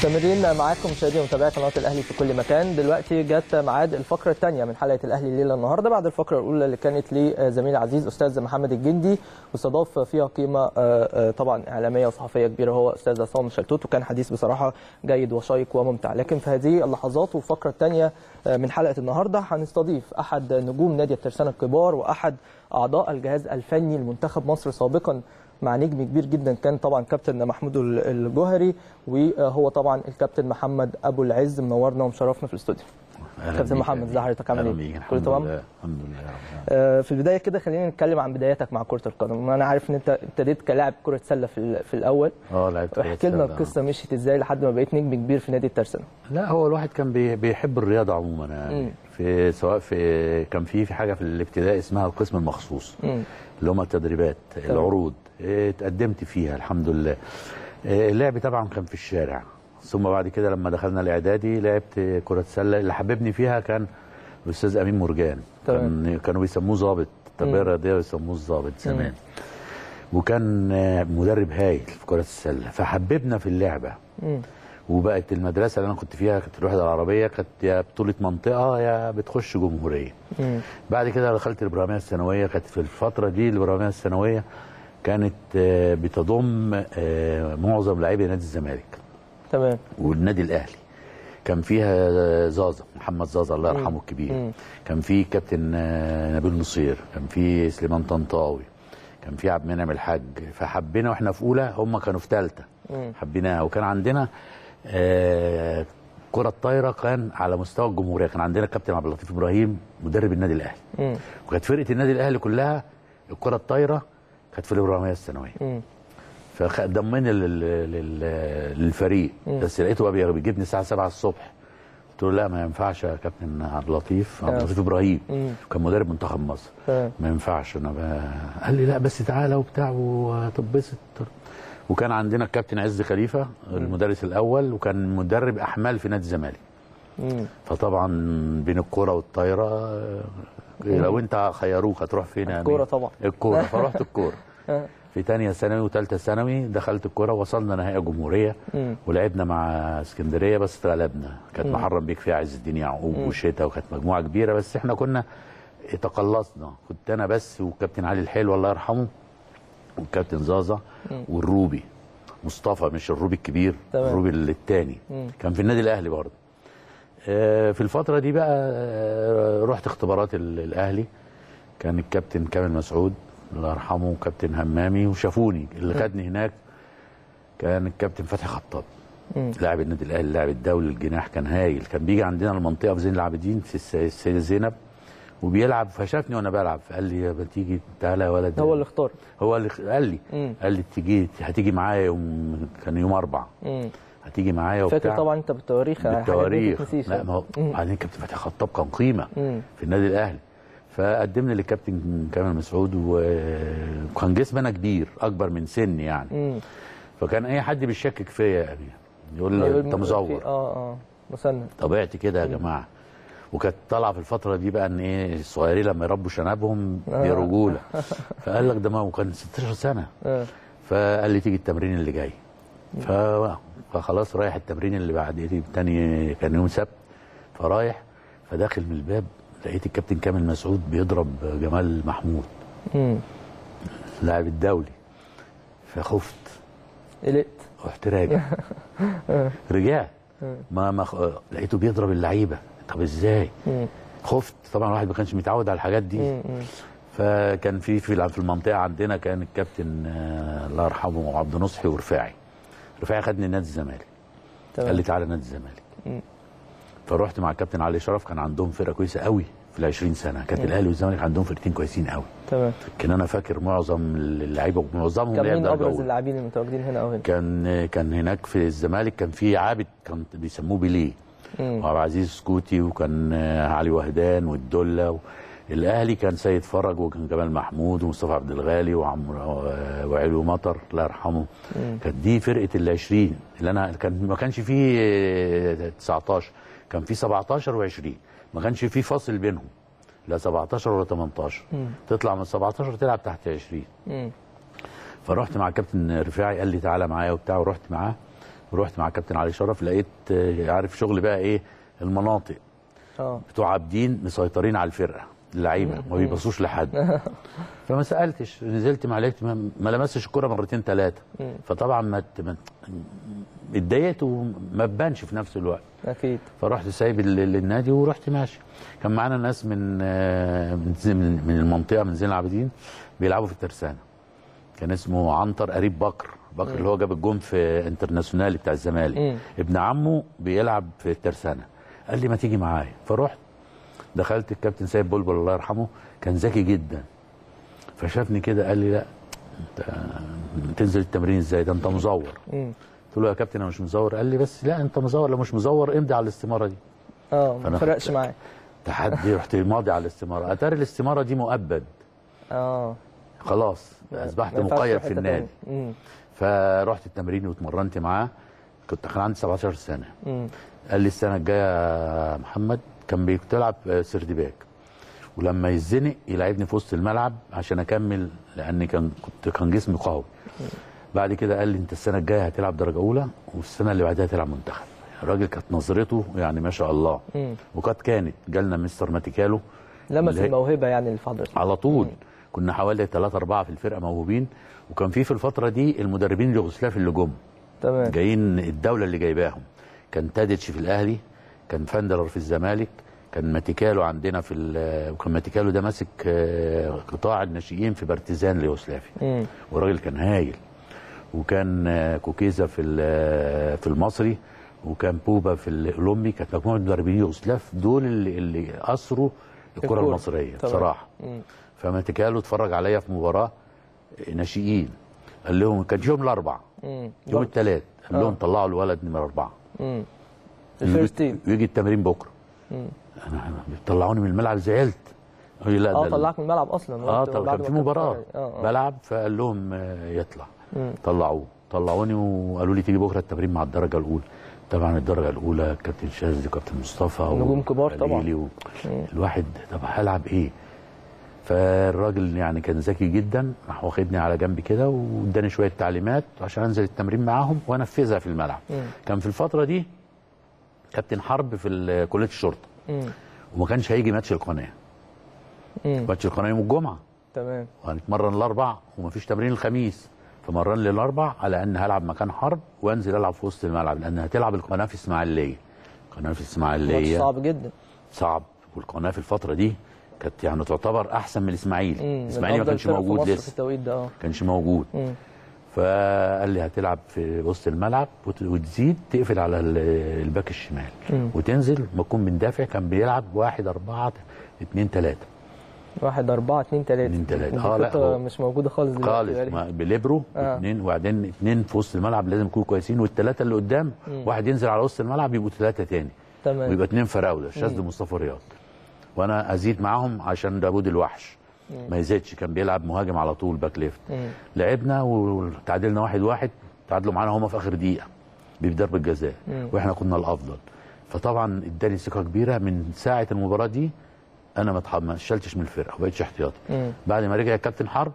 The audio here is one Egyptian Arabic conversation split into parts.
مستمرين معاكم مشاهدي ومتابعي قناه الاهلي في كل مكان دلوقتي جت ميعاد الفقره الثانيه من حلقه الاهلي الليله النهارده بعد الفقره الاولى اللي كانت لزميل عزيز استاذ محمد الجندي واستضاف فيها قيمه طبعا اعلاميه وصحفيه كبيره هو استاذ عصام شلتوت وكان حديث بصراحه جيد وشيق وممتع لكن في هذه اللحظات والفقره الثانيه من حلقه النهارده هنستضيف احد نجوم نادي الترسانه الكبار واحد اعضاء الجهاز الفني لمنتخب مصر سابقا مع نجم كبير جدا كان طبعا كابتن محمود الجوهري وهو طبعا الكابتن محمد ابو العز منورنا ومشرفنا في الاستوديو كابتن محمد ازي حضرتك عامل ايه؟ كله تمام؟ الحمد لله آه في البدايه كده خلينا نتكلم عن بداياتك مع كره القدم انا عارف ان انت ابتديت كلاعب كره سله في في الاول اه لعبت كره احكي لنا القصه مشيت ازاي لحد ما بقيت نجم كبير في نادي الترسانه لا هو الواحد كان بيحب الرياضه عموما يعني م. في سواء في كان في في حاجه في الابتدائي اسمها القسم المخصوص اللي هم التدريبات طبعا. العروض اتقدمت فيها الحمد لله اللعب طبعا كان في الشارع ثم بعد كده لما دخلنا الاعدادي لعبت كره سله اللي حببني فيها كان الاستاذ امين مرجان كان كانوا بيسموه ظابط التربيه الرياضيه بيسموه الظابط زمان وكان مدرب هايل في كره السله فحببنا في اللعبه مم. وبقت المدرسه اللي انا كنت فيها كانت الوحده العربيه كانت يا بطوله منطقه يا بتخش جمهوريه مم. بعد كده دخلت الابراهيميه الثانويه كانت في الفتره دي الابراهيميه الثانويه كانت بتضم معظم لاعبي نادي الزمالك تمام والنادي الاهلي كان فيها زازا محمد زازا الله يرحمه الكبير مم. كان في كابتن نبيل نصير كان في سليمان طنطاوي كان في عبد المنعم الحاج فحبينا واحنا في اولى هم كانوا في ثالثه حبيناها وكان عندنا آه كرة الطايرة كان على مستوى الجمهورية كان عندنا الكابتن عبد اللطيف ابراهيم مدرب النادي الاهلي وكانت فرقة النادي الاهلي كلها الكرة الطايرة كانت في الابراهيمية الثانوية فضمني للفريق مم. بس لقيته بقى بيجيبني الساعة 7 الصبح قلت له لا ما ينفعش يا كابتن عبد اللطيف عبد اللطيف ابراهيم كان مدرب منتخب مصر أه. ما ينفعش انا بقى قال لي لا بس تعالى وبتاع وتتبسط وكان عندنا الكابتن عز خليفه المدرس الاول وكان مدرب احمال في نادي الزمالك فطبعا بين الكوره والطايره لو انت خيروك هتروح فين الكوره طبعا الكوره فرحت الكوره في ثانيه ثانوي وثالثه ثانوي دخلت الكوره وصلنا نهائي جمهوريه ولعبنا مع اسكندريه بس اتغلبنا كانت محرم بيك فيها عز الدين يعقوب وشتا وكانت مجموعه كبيره بس احنا كنا تقلصنا كنت انا بس والكابتن علي الحلو الله يرحمه والكابتن زازا والروبي مصطفى مش الروبي الكبير تمام. الروبي الثاني كان في النادي الاهلي برضه آه في الفتره دي بقى آه رحت اختبارات الاهلي كان الكابتن كامل مسعود الله يرحمه وكابتن همامي وشافوني اللي خدني هناك كان الكابتن فتحي خطاب لاعب النادي الاهلي اللاعب الدولي الجناح كان هايل كان بيجي عندنا المنطقه في زين العابدين في السيده زينب وبيلعب فشافني وانا بلعب فقال لي يا تيجي تعالى يا ولد هو اللي اختار هو اللي قال لي مم. قال لي تيجي هتيجي معايا يوم كان يوم اربع مم. هتيجي معايا وبتاع فاكر طبعا انت بالتواريخ بالتواريخ لا ما هو بعدين كابتن فتحي خطاب كان قيمه مم. في النادي الاهلي فقدمني للكابتن كامل مسعود وكان جسمي انا كبير اكبر من سني يعني مم. فكان اي حد بيشكك فيا يعني يقول له انت مزور اه اه مسند طبيعتي كده يا جماعه وكانت طالعه في الفتره دي بقى ان ايه الصغيرين لما يربوا شنبهم آه. دي رجوله فقال لك ده ما هو كان 16 سنه آه. فقال لي تيجي التمرين اللي جاي ف... فخلاص رايح التمرين اللي بعد تاني كان يوم سبت فرايح فداخل من الباب لقيت الكابتن كامل مسعود بيضرب جمال محمود مم. لاعب الدولي فخفت قلقت رحت راجع رجعت ما ما خ... لقيته بيضرب اللعيبه طب ازاي مم. خفت طبعا الواحد ما كانش متعود على الحاجات دي مم. فكان في في في المنطقه عندنا كان الكابتن آه، الله يرحمه عبد نصحي ورفاعي رفاعي خدني نادي الزمالك قال لي تمام تعالى نادي الزمالك مم. فرحت مع الكابتن علي شرف كان عندهم فرقه كويسه قوي في ال 20 سنه كانت الاهلي والزمالك عندهم فرقتين كويسين قوي تمام كان انا فاكر معظم اللعيبه معظمهم كان لعب مين درجة ابرز أولى. اللاعبين المتواجدين هنا او هنا؟ كان كان هناك في الزمالك كان في عابد كان بيسموه بيليه مم. وعبد العزيز سكوتي وكان آه، علي وهدان والدله و... الاهلي كان سيد فرج وكان جمال محمود ومصطفى عبد الغالي وعمرو آه، وعلو مطر الله يرحمه كانت دي فرقه ال 20 اللي انا كان ما كانش فيه آه، 19 كان فيه 17 و20 ما كانش فيه فاصل بينهم لا 17 ولا 18 تطلع من 17 تلعب تحت 20 مم. فرحت مع الكابتن رفاعي قال لي تعالى معايا وبتاع ورحت معاه ورحت مع كابتن علي شرف لقيت آه، عارف شغل بقى ايه المناطق اه بتوع عابدين مسيطرين على الفرقه اللعيبه ما بيبصوش لحد فما سالتش نزلت مع لقيت ما ما لمستش الكره مرتين ثلاثه فطبعا ما ت- ما- اتضايقت وما تبانش في نفس الوقت اكيد فرحت سايب ال- ال- النادي ورحت ماشي كان معانا ناس من آه، من زي- من من المنطقه من زين العابدين بيلعبوا في الترسانه كان اسمه عنتر قريب بكر بكر اللي هو جاب الجون في انترناسيونال بتاع الزمالك مم. ابن عمه بيلعب في الترسانه قال لي ما تيجي معايا فرحت دخلت الكابتن سيد بلبل الله يرحمه كان ذكي جدا فشافني كده قال لي لا انت تنزل التمرين ازاي ده انت مزور مم. قلت له يا كابتن انا مش مزور قال لي بس لا انت مزور لو مش مزور امضي على الاستماره دي اه ما فأنا فرقش خدت- معاك تحدي رحت ماضي على الاستماره اتاري الاستماره دي مؤبد اه خلاص اصبحت ما ينفعش مقيد تروح في حتة النادي تانية. مم. فرحت التمرين واتمرنت معاه كنت كان عندي 17 سنه مم. قال لي السنه الجايه يا محمد كان بيلعب سيرد باك ولما يتزنق يلعبني في وسط الملعب عشان اكمل لان كان كنت كان جسمي قوي بعد كده قال لي انت السنه الجايه هتلعب درجه اولى والسنه اللي بعدها هتلعب منتخب الراجل كانت نظرته يعني ما شاء الله مم. وقد كانت جالنا مستر ماتيكالو لمس اللي هي- الموهبه يعني اللي في حضرتك على طول كنا حوالي ثلاثة أربعة في الفرقة موهوبين وكان في في الفترة دي المدربين اليوغوسلاف اللي جم تمام جايين الدولة اللي جايباهم كان تاديتش في الأهلي كان فاندلر في الزمالك كان ماتيكالو عندنا في ال- وكان ماتيكالو ده ماسك آه، قطاع الناشئين في بارتيزان اليوغوسلافي مم. والراجل كان هايل وكان آه، كوكيزا في ال- في المصري وكان بوبا في الاولمبي كانت مجموعه مدربين يوغوسلاف دول اللي اللي اسروا الكره الكرة. المصريه تمام. بصراحه مم. فماتيكالو اتفرج عليا في مباراه ناشئين قال لهم كان يوم الاربع مم. يوم برضه. الثلاث قال آه. لهم طلعوا الولد نمره اربعه مم. الفيرست تيم ويجي التمرين بكره مم. انا أنا طلعوني من الملعب زعلت قال لي لا اه ده طلعك من الملعب اصلا اه وقت- طب بعد كان ما في كنت مباراه بتتفرج. اه اه بلعب فقال لهم آه، يطلع مم. طلعوه طلعوني وقالوا لي تيجي بكره التمرين مع الدرجه الاولى طبعا الدرجه الاولى كابتن شاذلي وكابتن مصطفى نجوم كبار طبعا. وخليلي و... الواحد طب هلعب ايه فالراجل يعني كان ذكي جدا راح واخدني على جنب كده واداني شويه تعليمات عشان انزل التمرين معاهم وانفذها في الملعب مم. كان في الفتره دي كابتن حرب في ال- كليه الشرطه مم. وما كانش هيجي ماتش القناه مم. ماتش القناه يوم الجمعه تمام وهنتمرن الاربع ومفيش تمرين الخميس فمرن لي الاربع على ان هلعب مكان حرب وانزل العب في وسط الملعب لان هتلعب القناه في اسماعيليه القناه في ماتش اسماعيليه صعب جدا صعب والقناه في الفتره دي كانت يعني تعتبر احسن من الاسماعيلي مم. الاسماعيلي ما من كانش أفضل فرق في موجود مصر في لسه التوقيت ده اه كانش موجود مم. فقال لي هتلعب في وسط الملعب وت- وتزيد تقفل على ال- الباك الشمال مم. وتنزل ما تكون بندافع كان بيلعب واحد أربعة اتنين تلاتة واحد أربعة اتنين تلاتة اتنين تلاتة. دي آه، لا، خطة هو- مش موجودة خالص دلوقتي خالص غالبا. ما بليبرو آه. اثنين وبعدين اثنين في وسط الملعب لازم يكونوا كويسين والثلاثه اللي قدام واحد ينزل على وسط الملعب يبقوا ثلاثه تاني تمام ويبقى اثنين فراوده شاذ مصطفى رياض وانا ازيد معاهم عشان داوود الوحش ما يزيدش كان بيلعب مهاجم على طول باك ليفت مم. لعبنا وتعادلنا واحد واحد تعادلوا معانا هما في اخر دقيقه بضربه جزاء مم. واحنا كنا الافضل فطبعا اداني ثقه كبيره من ساعه المباراه دي انا ما اتح- ما شلتش من الفرقه وبقيتش احتياطي مم. بعد ما رجع الكابتن حرب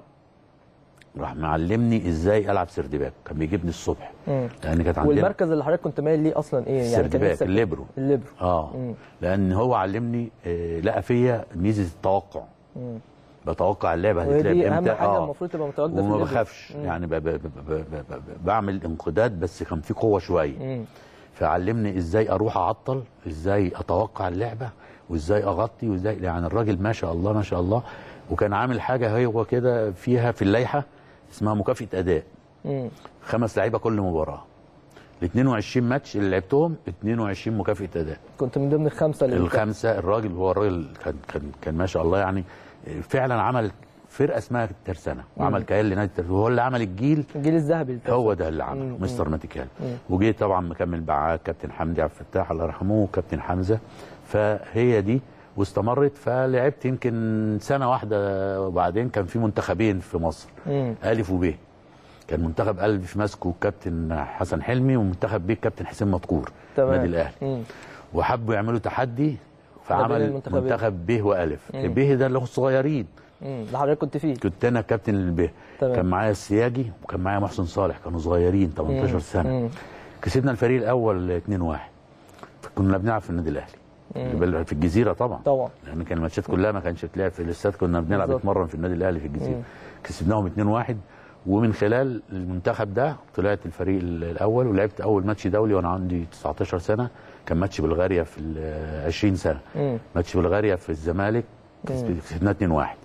راح معلمني ازاي العب سردباك كان بيجيبني الصبح مم. لان كانت عندنا والمركز اللي حضرتك كنت مايل ليه أصلا إيه يعني كان سردباك نفسك- الليبرو الليبرو اه مم. لان هو علمني آه لقى فيا ميزه التوقع مم. بتوقع اللعبه وهي هتتلعب دي امتى أهم حاجة المفروض تبقى متواجدة في وما الليبرو. بخافش مم. يعني ب ب ب ب ب ب بعمل انقداد بس كان في قوه شويه مم. فعلمني ازاي اروح اعطل ازاي اتوقع اللعبه وازاي اغطي وازاي يعني الراجل ما شاء الله ما شاء الله وكان عامل حاجه هو كده فيها في اللائحه اسمها مكافاه اداء مم. خمس لعيبه كل مباراه ال 22 ماتش اللي لعبتهم 22 مكافاه اداء كنت من ضمن الخمسة اللي الخمسه الراجل هو الراجل كان كان كان ما شاء الله يعني فعلا عمل فرقه اسمها الترسانه وعمل كيان لنادي الترسانه وهو اللي عمل الجيل الجيل الذهبي اللي هو ده اللي عمله مم. مستر ماتيكال مم. وجي طبعا مكمل معاه كابتن حمدي عبد الفتاح الله يرحمه وكابتن حمزه فهي دي واستمرت فلعبت يمكن سنه واحده وبعدين كان في منتخبين في مصر مم. الف وب كان منتخب الف ماسكه الكابتن حسن حلمي ومنتخب ب الكابتن حسين مدكور تمام. نادي الاهلي مم. وحبوا يعملوا تحدي بين فعمل المنتخبين. منتخب ب والف مم. ب ده اللي هو الصغيرين مم. اللي حضرتك كنت فيه كنت انا كابتن الب تمام. كان معايا السياجي وكان معايا محسن صالح كانوا صغيرين 18 مم. سنه مم. كسبنا الفريق الاول 2-1 كنا بنلعب في النادي الاهلي في الجزيره طبعا طبعا لان كان الماتشات كلها ما كانتش بتلعب في الاستاد كنا بنلعب بالظبط. نتمرن في النادي الاهلي في الجزيره مم. كسبناهم 2-1 ومن خلال المنتخب ده طلعت الفريق الاول ولعبت اول ماتش دولي وانا عندي 19 سنه كان ماتش بلغاريا في ال 20 سنه مم. ماتش بلغاريا في الزمالك كسب- كسبناه 2-1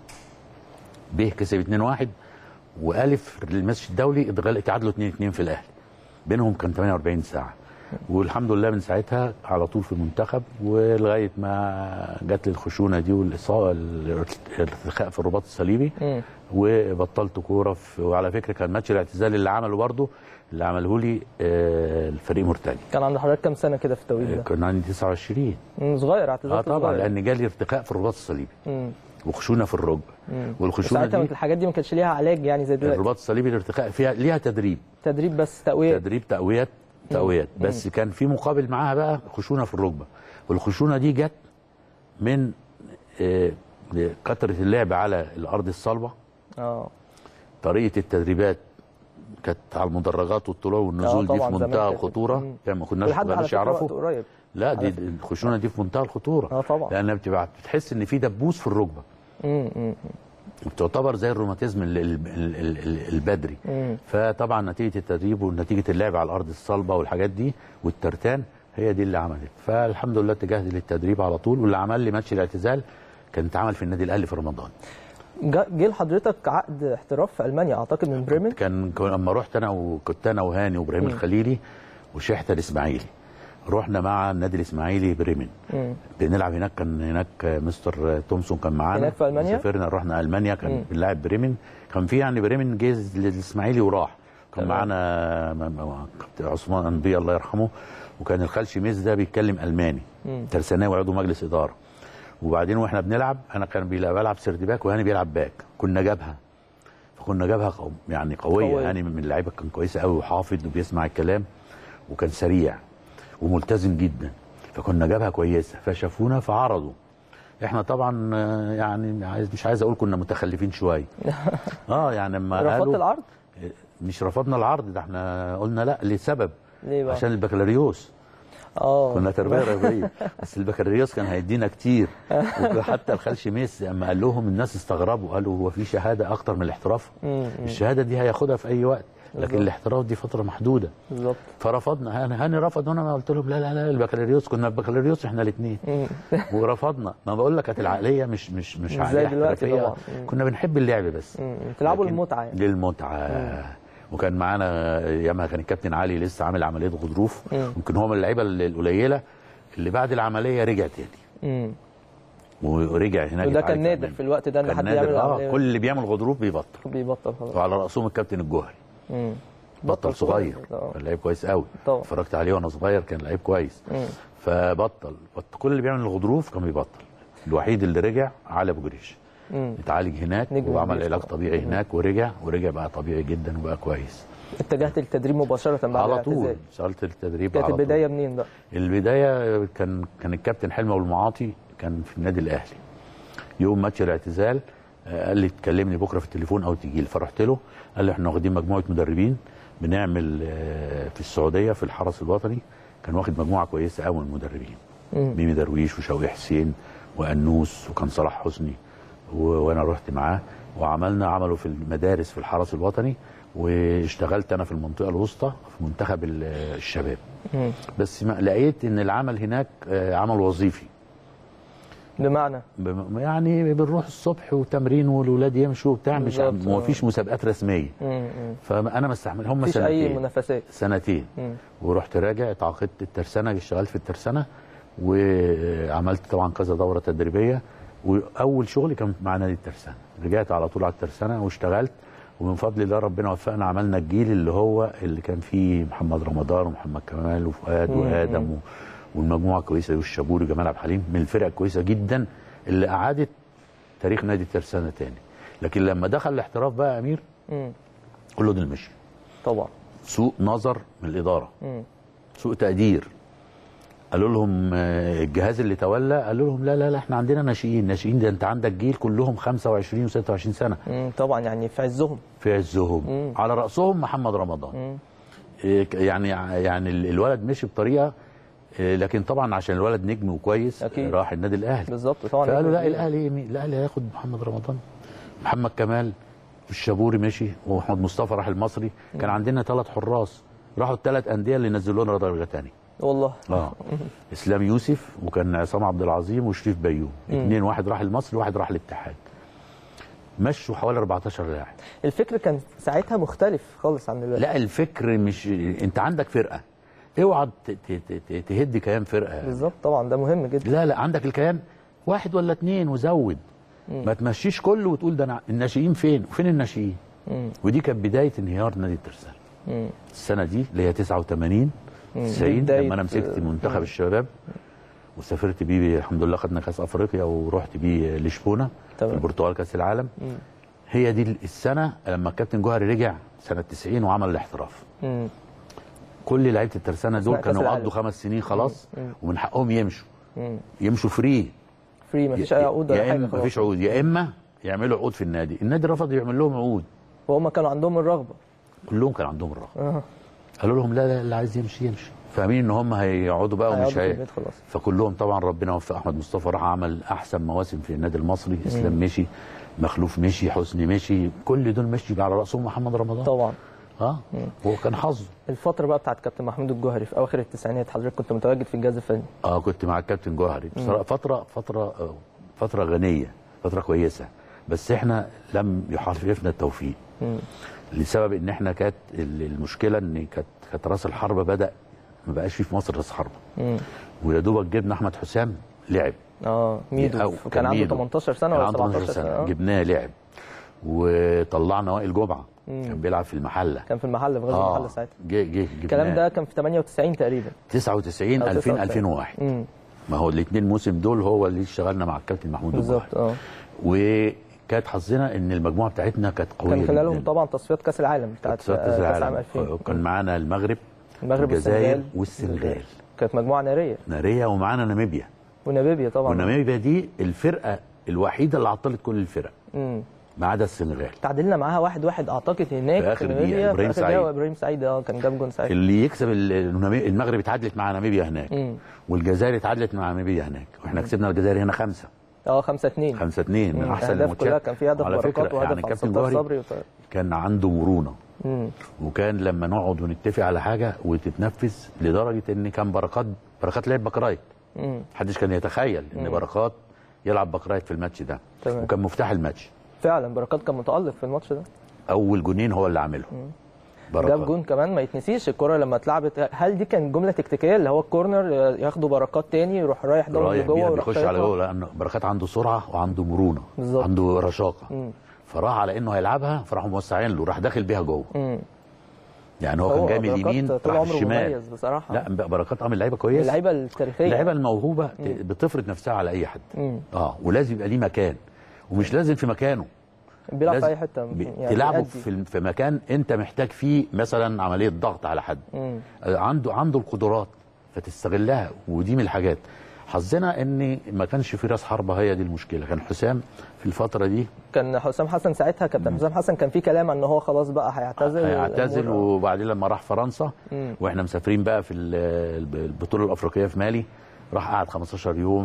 ب كسب 2-1 والف الماتش الدولي اتغل- اتعادلوا 2-2 في الاهلي بينهم كان 48 ساعه والحمد لله من ساعتها على طول في المنتخب ولغايه ما جات لي الخشونه دي والاصابه الارتخاء في الرباط الصليبي مم. وبطلت كوره في- وعلى فكره كان ماتش الاعتزال اللي عمله برضه اللي عمله لي آه، الفريق مرتجي كان عند حضرتك كام سنه كده في التوقيت ده؟ كان عندي 29 مم، صغير اه اعتزلت طبعا صغير. لان جالي ارتخاء في الرباط الصليبي مم. وخشونه في الركبه مم. والخشونه ساعتها دي الحاجات دي ما كانش ليها علاج يعني زي دلوقتي الرباط الصليبي الارتخاء فيها ليها تدريب تدريب بس تقويه تدريب تقويات تقويات بس كان في مقابل معاها بقى خشونه في الركبه والخشونه دي جت من آه، كثره اللعب على الارض الصلبه اه طريقه التدريبات كانت على المدرجات والطلوع والنزول دي طبعاً في زمان منتهى كانت- الخطوره مم. يعني ما كناش ولحد ما على كانوش فكره وقت يعرفوا قريب لا دي على دي الخشونه دي في منتهى الخطوره اه طبعا لانها بتبقى بتحس ان في دبوس في الركبه مم، مم، بتعتبر زي الروماتيزم ال- ال- ال- ال- البدري مم. فطبعا نتيجه التدريب ونتيجه اللعب على الارض الصلبه والحاجات دي والترتان هي دي اللي عملت فالحمد لله اتجهت للتدريب على طول واللي عمل لي ماتش الاعتزال كان اتعمل في النادي الاهلي في رمضان جا- جه لحضرتك عقد احتراف في المانيا اعتقد من بريمن كان كان لما رحت انا وكنت انا وهاني وابراهيم الخليلي وشحته الاسماعيلي رحنا مع النادي الاسماعيلي بريمن مم. بنلعب هناك كان هناك مستر تومسون كان معانا هناك في ألمانيا؟ سافرنا رحنا المانيا كان مم. بنلاعب بريمن كان في يعني بريمن جه للاسماعيلي وراح كان تمام. معانا م- م- كابتن عثمان انبيه الله يرحمه وكان الخال شميس ده بيتكلم الماني مم. ترساناوي عضو مجلس اداره وبعدين واحنا بنلعب انا كان بيلعب بلعب سيرد باك وهاني بيلعب باك كنا جابها فكنا جابها قو يعني قويه قوية. يعني من اللعيبه كان كويسه قوي وحافظ وبيسمع الكلام وكان سريع وملتزم جدا فكنا جابها كويسه فشافونا فعرضوا احنا طبعا آه، يعني عايز مش عايز اقول كنا متخلفين شويه اه يعني لما رفضت قالوا العرض مش رفضنا العرض ده احنا قلنا لا لسبب ليه بقى؟ عشان البكالوريوس اه كنا تربيه رياضيه بس البكالوريوس كان هيدينا كتير وحتى الخال شميس لما قال لهم الناس استغربوا قالوا هو في شهاده اكتر من الاحتراف مم، الشهاده دي هياخدها في اي وقت لكن بالظبط. الاحتراف دي فتره محدوده بالظبط فرفضنا هاني هاني رفض وانا ما قلت لهم لا لا لا البكالوريوس كنا البكالوريوس احنا الاثنين مم. ورفضنا ما بقول لك كانت العقليه مش مش مش مش عقليه زي دلوقتي احترافيه طبعاً. مم. كنا بنحب اللعب بس مم. تلعبوا لكن للمتعه يعني للمتعه وكان معانا ايامها كان الكابتن علي لسه عامل عمليه غضروف مم. يمكن هو من اللعيبه القليله اللي بعد العمليه رجع تاني مم. ورجع هناك وده يتعالج كان نادر أمامي. في الوقت ده ان كان حد نادر يعمل اه عملية. كل اللي بيعمل غضروف بيبطل بيبطل خلاص وعلى راسهم الكابتن الجوهري مم. بطل صغير آه. كان لعيب كويس قوي طبعا. اتفرجت عليه وانا صغير كان لعيب كويس مم. فبطل بط- كل اللي بيعمل الغضروف كان بيبطل الوحيد اللي رجع علي ابو جريش مم. اتعالج هناك نجم وعمل كبير علاج طبعا. طبيعي هناك ورجع ورجع بقى طبيعي جدا وبقى كويس اتجهت للتدريب مباشره بعد على طول الاعتزال. سالت التدريب كانت على طول. البدايه منين بقى؟ البدايه كان كان الكابتن حلمي ابو المعاطي كان في النادي الاهلي يوم ماتش الاعتزال آه، قال لي تكلمني بكره في التليفون او تجي لي فرحت له قال لي احنا واخدين مجموعه مدربين بنعمل آه، في السعوديه في الحرس الوطني كان واخد مجموعه كويسه قوي من المدربين مم. ميمي درويش وشوقي حسين وانوس وكان صلاح حسني و- وانا رحت معاه وعملنا عملوا في المدارس في الحرس الوطني واشتغلت انا في المنطقه الوسطى في منتخب ال- الشباب مم. بس ما لقيت ان العمل هناك آه، عمل وظيفي بمعنى بم- يعني بنروح الصبح وتمرين والولاد يمشوا وبتاع مش بالظبط، ما آه. فيش مسابقات رسميه مم. مم. فانا ما استحمل هم مفيش اي سنتين منافسات سنتين مم. ورحت راجع اتعاقدت الترسانه اشتغلت في الترسانه وعملت طبعا كذا دوره تدريبيه واول شغلي كان مع نادي الترسانه رجعت على طول على الترسانه واشتغلت ومن فضل الله ربنا وفقنا عملنا الجيل اللي هو اللي كان فيه محمد رمضان ومحمد كمال وفؤاد مم. وادم و... والمجموعه الكويسه والشابوري وجمال عبد الحليم من الفرق الكويسه جدا اللي اعادت تاريخ نادي الترسانه تاني لكن لما دخل الاحتراف بقى يا امير مم. كله دول مشي طبعا سوء نظر من الاداره مم. سوء تقدير قالوا لهم آه، الجهاز اللي تولى قالوا لهم لا لا لا احنا عندنا ناشئين ناشئين ده انت عندك جيل كلهم 25 و26 سنه مم. طبعا يعني في عزهم في عزهم مم. على راسهم محمد رمضان مم. إيه، ك- يعني يعني ال- الولد مشي بطريقه إيه، لكن طبعا عشان الولد نجم وكويس أكيد. راح النادي الاهلي بالظبط طبعا فقالوا لا الاهلي إيه مين؟ الاهلي هياخد محمد رمضان محمد كمال الشابوري مشي واحمد مصطفى راح المصري كان عندنا ثلاث حراس راحوا الثلاث انديه اللي نزلونا درجه ثانيه والله اه اسلام يوسف وكان عصام عبد العظيم وشريف بيوم اثنين واحد راح المصري وواحد راح الاتحاد مشوا حوالي 14 لاعب الفكر كان ساعتها مختلف خالص عن دلوقتي لا الفكر مش انت عندك فرقه اوعى ت- ت- ت- تهد كيان فرقه بالظبط طبعا ده مهم جدا لا لا عندك الكيان واحد ولا اتنين وزود ما تمشيش كله وتقول ده انا الناشئين فين وفين الناشئين ودي كانت بدايه انهيار نادي الترسانه مم. السنه دي اللي هي 89 90 بداية- لما انا مسكت منتخب الشباب وسافرت بيه الحمد لله خدنا كاس افريقيا ورحت بيه لشبونه في تمام. البرتغال كاس العالم هي دي السنه لما الكابتن جوهري رجع سنه 90 وعمل الاحتراف مم. كل لعيبه الترسانه دول أثناء كأس كانوا العالم. قضوا خمس سنين خلاص مم. ومن حقهم يمشوا مم. يمشوا فري فري مفيش اي عقود ولا يا حاجه اما خلاص مفيش عقود يا اما يعملوا عقود في النادي النادي رفض يعمل لهم عقود وهم كانوا عندهم الرغبه كلهم كان عندهم الرغبه آه. قالوا لهم لا لا اللي عايز يمشي يمشي فاهمين ان هم هيقعدوا بقى ومش هيقعدوا في هي البيت خلاص فكلهم طبعا ربنا وفق احمد مصطفى راح عمل احسن مواسم في النادي المصري اسلام مشي مخلوف مشي حسني مشي كل دول مشي على راسهم محمد رمضان طبعا اه هو كان حظه الفتره بقى بتاعت كابتن محمود الجوهري في اواخر التسعينات حضرتك كنت متواجد في الجهاز الفني اه كنت مع الكابتن جوهري بصراحه فتره فتره آه، فتره غنيه فتره كويسه بس احنا لم يحالفنا التوفيق مم. لسبب ان احنا كانت ال- المشكله ان كانت كانت راس الحربه بدا ما بقاش فيه في مصر راس حربه مم. ويا دوبك جبنا احمد حسام لعب اه ميدو أو كان عنده ميدو. 18 سنه كان ولا عنده 17 18 سنه سنه آه. جبناه لعب وطلعنا وائل جمعه كان بيلعب في المحله كان في المحل في غزل اه المحل ساعتها جه جه الكلام جبناه. ده كان في 98 تقريبا 99 أو 2000 99. 2001 امم ما هو الاثنين موسم دول هو اللي اشتغلنا مع الكابتن محمود بالظبط الجوهري اه وكانت حظنا ان المجموعه بتاعتنا كانت قويه كان خلالهم جداً. طبعا تصفيات كاس العالم بتاعت تصفيات آه، كاس كاس عام العالم 2000 كان معانا المغرب المغرب والجزائر والسنغال والسنغال كانت مجموعه ناريه ناريا ومعانا ناميبيا وناميبيا طبعا وناميبيا دي الفرقه الوحيده اللي عطلت كل الفرق امم ما عدا السنغال تعادلنا معاها واحد واحد اعتقد هناك في آخر دقيقة، ناميبيا، في إبراهيم آخر سعيد. دقيقة ابراهيم سعيد اه كان جاب جون ساعتها اللي يكسب ال- نامي- المغرب اتعادلت مع ناميبيا هناك مم. والجزائر اتعادلت مع ناميبيا هناك واحنا كسبنا الجزائر هنا خمسة اه 5 2 خمسة اتنين من احسن الاهداف كلها الماتشات كان في هدف على بركات فكرة وهدف يعني عبد كابتن الستار جوهري صبري وط- كان عنده مرونة مم. وكان لما نقعد ونتفق على حاجة وتتنفذ لدرجة ان كان بركات بركات لعب باك مم. محدش كان يتخيل ان بركات يلعب باك رايت في الماتش ده تمام. وكان مفتاح الماتش فعلا بركات كان متالق في الماتش ده اول جونين هو اللي عاملهم جاب جون كمان ما يتنسيش الكره لما اتلعبت هل دي كان جمله تكتيكيه اللي هو الكورنر ياخدوا بركات تاني يروح رايح ضرب رايح لجوه بيها ويروح بيخش على شايطها؟ جوه لان بركات عنده سرعه وعنده مرونه بالظبط. عنده رشاقه مم. فراح على انه هيلعبها فراحوا موسعين له راح داخل بيها جوه مم. يعني هو كان جاي من بركات اليمين طول راح عمره الشمال مميز بصراحه لا بركات اه من اللعيبه كويس اللعيبه التاريخيه اللعيبه الموهوبه بتفرض نفسها على اي حد مم. اه ولازم يبقى ليه مكان ومش لازم في مكانه بيلعب في لازم اي حته ب- يعني تلعبه بيأدي. في في مكان انت محتاج فيه مثلا عمليه ضغط على حد مم. آه، عنده عنده القدرات فتستغلها ودي من الحاجات حظنا ان ما كانش في راس حربه هي دي المشكله كان حسام في الفتره دي كان حسام حسن ساعتها كابتن حسام حسن كان في كلام ان هو خلاص بقى هيعتزل هيعتزل والأمور- وبعدين لما راح فرنسا مم. واحنا مسافرين بقى في ال- البطوله الافريقيه في مالي راح قعد 15 يوم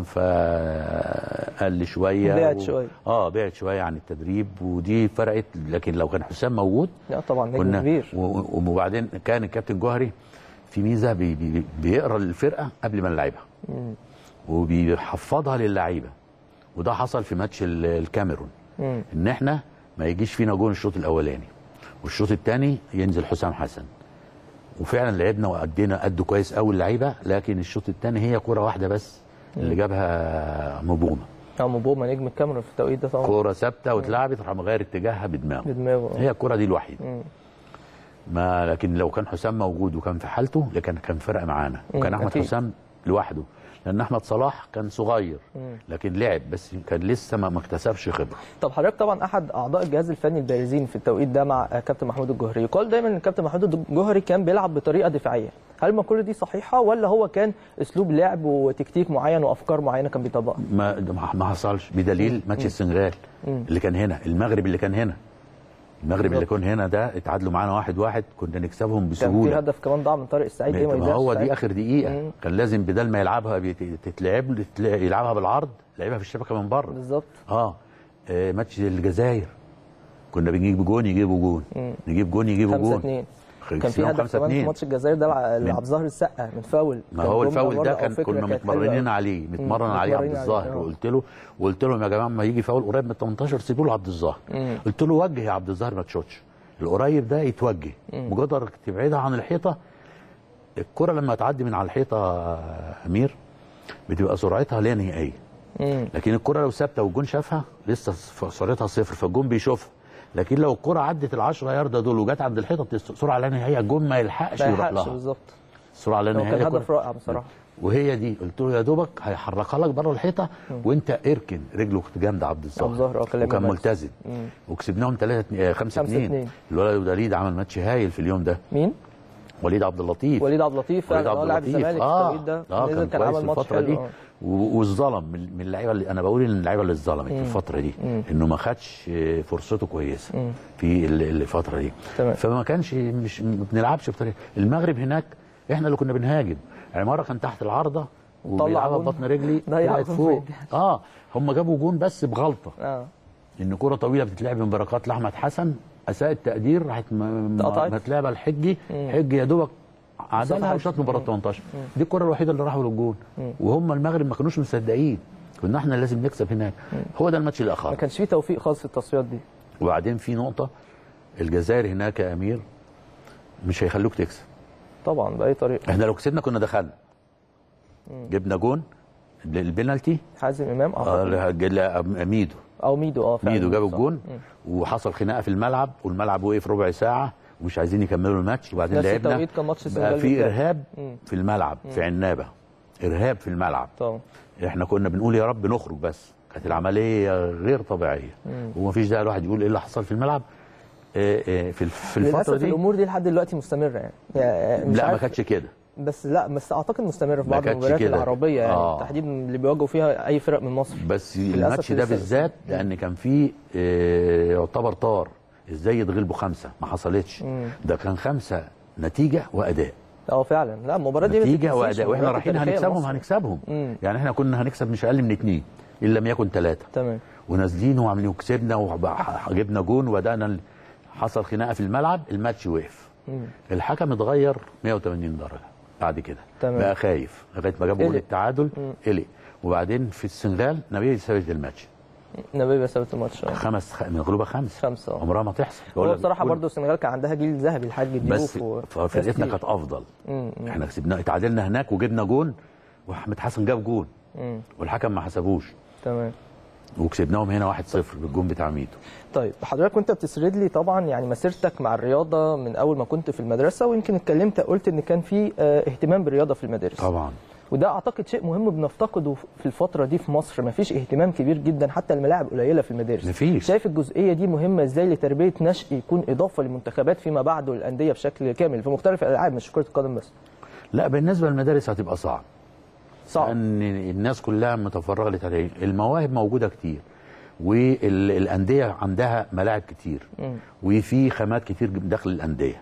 فقل شويه بعد شوية. اه بعد شويه عن التدريب ودي فرقت لكن لو كان حسام موجود لا طبعا نجم كنا كبير و- و- وبعدين كان الكابتن جوهري في ميزه بي بي بيقرا الفرقه قبل ما نلعبها مم. وبيحفظها للعيبه وده حصل في ماتش ال- الكاميرون مم. ان احنا ما يجيش فينا جون الشوط الاولاني والشوط الثاني ينزل حسام حسن وفعلا لعبنا وادينا قد كويس قوي اللعيبه لكن الشوط الثاني هي كره واحده بس اللي جابها مبومه اه مبوما نجم الكاميرون في التوقيت ده طبعا كوره ثابته واتلعبت راح مغير اتجاهها بدماغه بدماغه هي الكره دي الوحيده مم. ما لكن لو كان حسام موجود وكان في حالته لكن كان فرق معانا وكان مم، احمد أكيد. حسام لوحده لان احمد صلاح كان صغير لكن لعب بس كان لسه ما ما اكتسبش خبره طب حضرتك طبعا احد اعضاء الجهاز الفني البارزين في التوقيت ده مع آه، كابتن محمود الجوهري يقال دايما ان كابتن محمود الجوهري كان بيلعب بطريقه دفاعيه هل المقوله دي صحيحه ولا هو كان اسلوب لعب وتكتيك معين وافكار معينه كان بيطبقها ما ما- ما حصلش بدليل ماتش السنغال اللي كان هنا المغرب اللي كان هنا المغرب اللي بالظبط. كان هنا ده اتعادلوا معانا واحد واحد كنا نكسبهم كان في بسهوله هدف كمان ضاع من طارق السعيد دي ما يضيعش هو دي ساعتها. اخر دقيقه مم. كان لازم بدل ما يلعبها بيت- تتلعب له- تتل- يلعبها بالعرض لعبها في الشبكه من بره بالظبط اه آه، ماتش الجزائر كنا بنجيب جون يجيبوا جون نجيب جون يجيبوا 5 جون 2 كان في كسبناهم هدف 5 كمان في 2 ماتش الجزائر ده لع- لعبد الظاهر السقا من فاول ما كان هو جملة الفاول برضه ده أو كان فكرة كنا كانت حلوة متمرنين أوي. عليه مم، متمرن عليه عبد متمرنين الظاهر آه. وقلت له وقلت لهم يا جماعه ما يجي فاول قريب من 18 سيبوا له عبد الظاهر مم. قلت له وجه يا عبد الظاهر ما تشوتش القريب ده يتوجه مجرد تبعدها عن الحيطه الكره لما تعدي من على الحيطه آه، امير بتبقى سرعتها لا نهائيه مم. لكن الكره لو ثابته والجون شافها لسه سرعتها صفر فالجون بيشوفها لكن لو الكره عدت ال 10 ياردة دول وجت عند الحيطه بتست- سرعه لا نهائيه الجون ما يلحقش ما يروح يلحقش لها بالظبط سرعه لا هو نهائيه كان كرة. هدف رائع بصراحه وهي دي قلت له يا دوبك هيحركها لك بره الحيطه وانت اركن رجله جامده عبد عبد الظاهر، الظاهر اه، كان لعيب وكان مميز. ملتزم مم. وكسبناهم 3 5 خمسة 2 اتنين. الولد وليد عمل ماتش هايل في اليوم ده مين؟ وليد عبد اللطيف وليد عبد اللطيف وليد فعلا عبد اه لاعب اللطيف الزمالك اه التوقيت ده اه نزل كان كان كويس عمل في ماتش الفتره حلو دي اه. و- والظلم من من اللعيبه اللي انا بقول ان اللعيبه اللي اتظلمت في الفتره دي انه ما خدش آه، فرصته كويسه في ال- الفتره دي تمام. فما كانش مش ما بنلعبش بطريقه المغرب هناك احنا اللي كنا بنهاجم عماره كان تحت العارضه وبيلعبها جون. ببطن رجلي ضيع طلعت جون فوق في اه هم جابوا جون بس بغلطه اه ان كره طويله بتتلعب من بركات لاحمد حسن اساء التقدير راحت م- اتقطعت. م- متلعبه الحجي حجي يا دوبك عدلها صفحة. وشاط مباراه 18 دي الكره الوحيده اللي راحوا للجون وهم المغرب ما كانوش مصدقين كنا احنا لازم نكسب هناك هو ده الماتش اللي ما اخر كانش فيه توفيق خالص في التصفيات دي وبعدين في نقطه الجزائر هناك يا امير مش هيخلوك تكسب طبعا باي طريقه احنا لو كسبنا كنا دخلنا جبنا جون البنالتي حازم امام آه، اه لا، لا، ميدو او ميدو اه فعلا ميدو جاب صح. الجون وحصل خناقه في الملعب والملعب وقف ربع ساعه ومش عايزين يكملوا الماتش وبعدين نفس لعبنا التوقيت كان ماتش السنغال بقى في بالذات. ارهاب مم. في الملعب في عنابه ارهاب في الملعب طبعا احنا كنا بنقول يا رب نخرج بس كانت العمليه غير طبيعيه ومفيش داعي الواحد يقول ايه اللي حصل في الملعب آه، آه، في في الفتره للاسف دي الامور دي لحد دلوقتي مستمره يعني, يعني مش لا ما عارف كانتش كده بس لا بس اعتقد مستمره في ما بعض كانتش المباريات كده. العربيه يعني آه. تحديدا اللي بيواجهوا فيها اي فرق من مصر بس للأسف الماتش ده لسه- بالذات لان كان فيه آه، يعتبر طار ازاي يتغلبوا خمسه ما حصلتش ده كان خمسه نتيجه واداء اه فعلا لا المباراه دي ما نتيجه تتنسيش، واداء واحنا المباريات رايحين التاريخية هنكسبهم لمصر. هنكسبهم مم. يعني احنا كنا هنكسب مش اقل من اثنين ان لم يكن ثلاثه تمام ونازلين وعاملين وكسبنا وجبنا جون وبدانا ال- حصل خناقه في الملعب الماتش وقف الحكم اتغير 180 درجه بعد كده تمام. بقى خايف لغايه ما جابوا جول قلق. التعادل قلق وبعدين في السنغال نبيه سابت الماتش نبي بس ثبت الماتش آه. خمس خ... مغلوبه خمس خمسة، اه. عمرها ما تحصل بقول هو لك بصراحه كل- برضو السنغال كان عندها جيل ذهبي الحاج بس ديوف و... فرقتنا كتير. كانت افضل مم، احنا كسبنا اتعادلنا هناك وجبنا جون واحمد حسن جاب جون مم. والحكم ما حسبوش تمام وكسبناهم هنا 1-0 بالجون بتاع ميدو طيب حضرتك وانت بتسرد لي طبعا يعني مسيرتك مع الرياضه من اول ما كنت في المدرسه ويمكن اتكلمت قلت ان كان في آه، اهتمام بالرياضه في المدارس طبعا وده اعتقد شيء مهم بنفتقده في الفتره دي في مصر مفيش اهتمام كبير جدا حتى الملاعب قليله في المدارس مفيش. شايف الجزئيه دي مهمه ازاي لتربيه نشء يكون اضافه للمنتخبات فيما بعد والانديه بشكل كامل في مختلف الالعاب مش كره القدم بس لا بالنسبه للمدارس هتبقى صعب صعب لان الناس كلها متفرغه لتدريب المواهب موجوده كتير والانديه عندها ملاعب كتير وفي خامات كتير داخل الانديه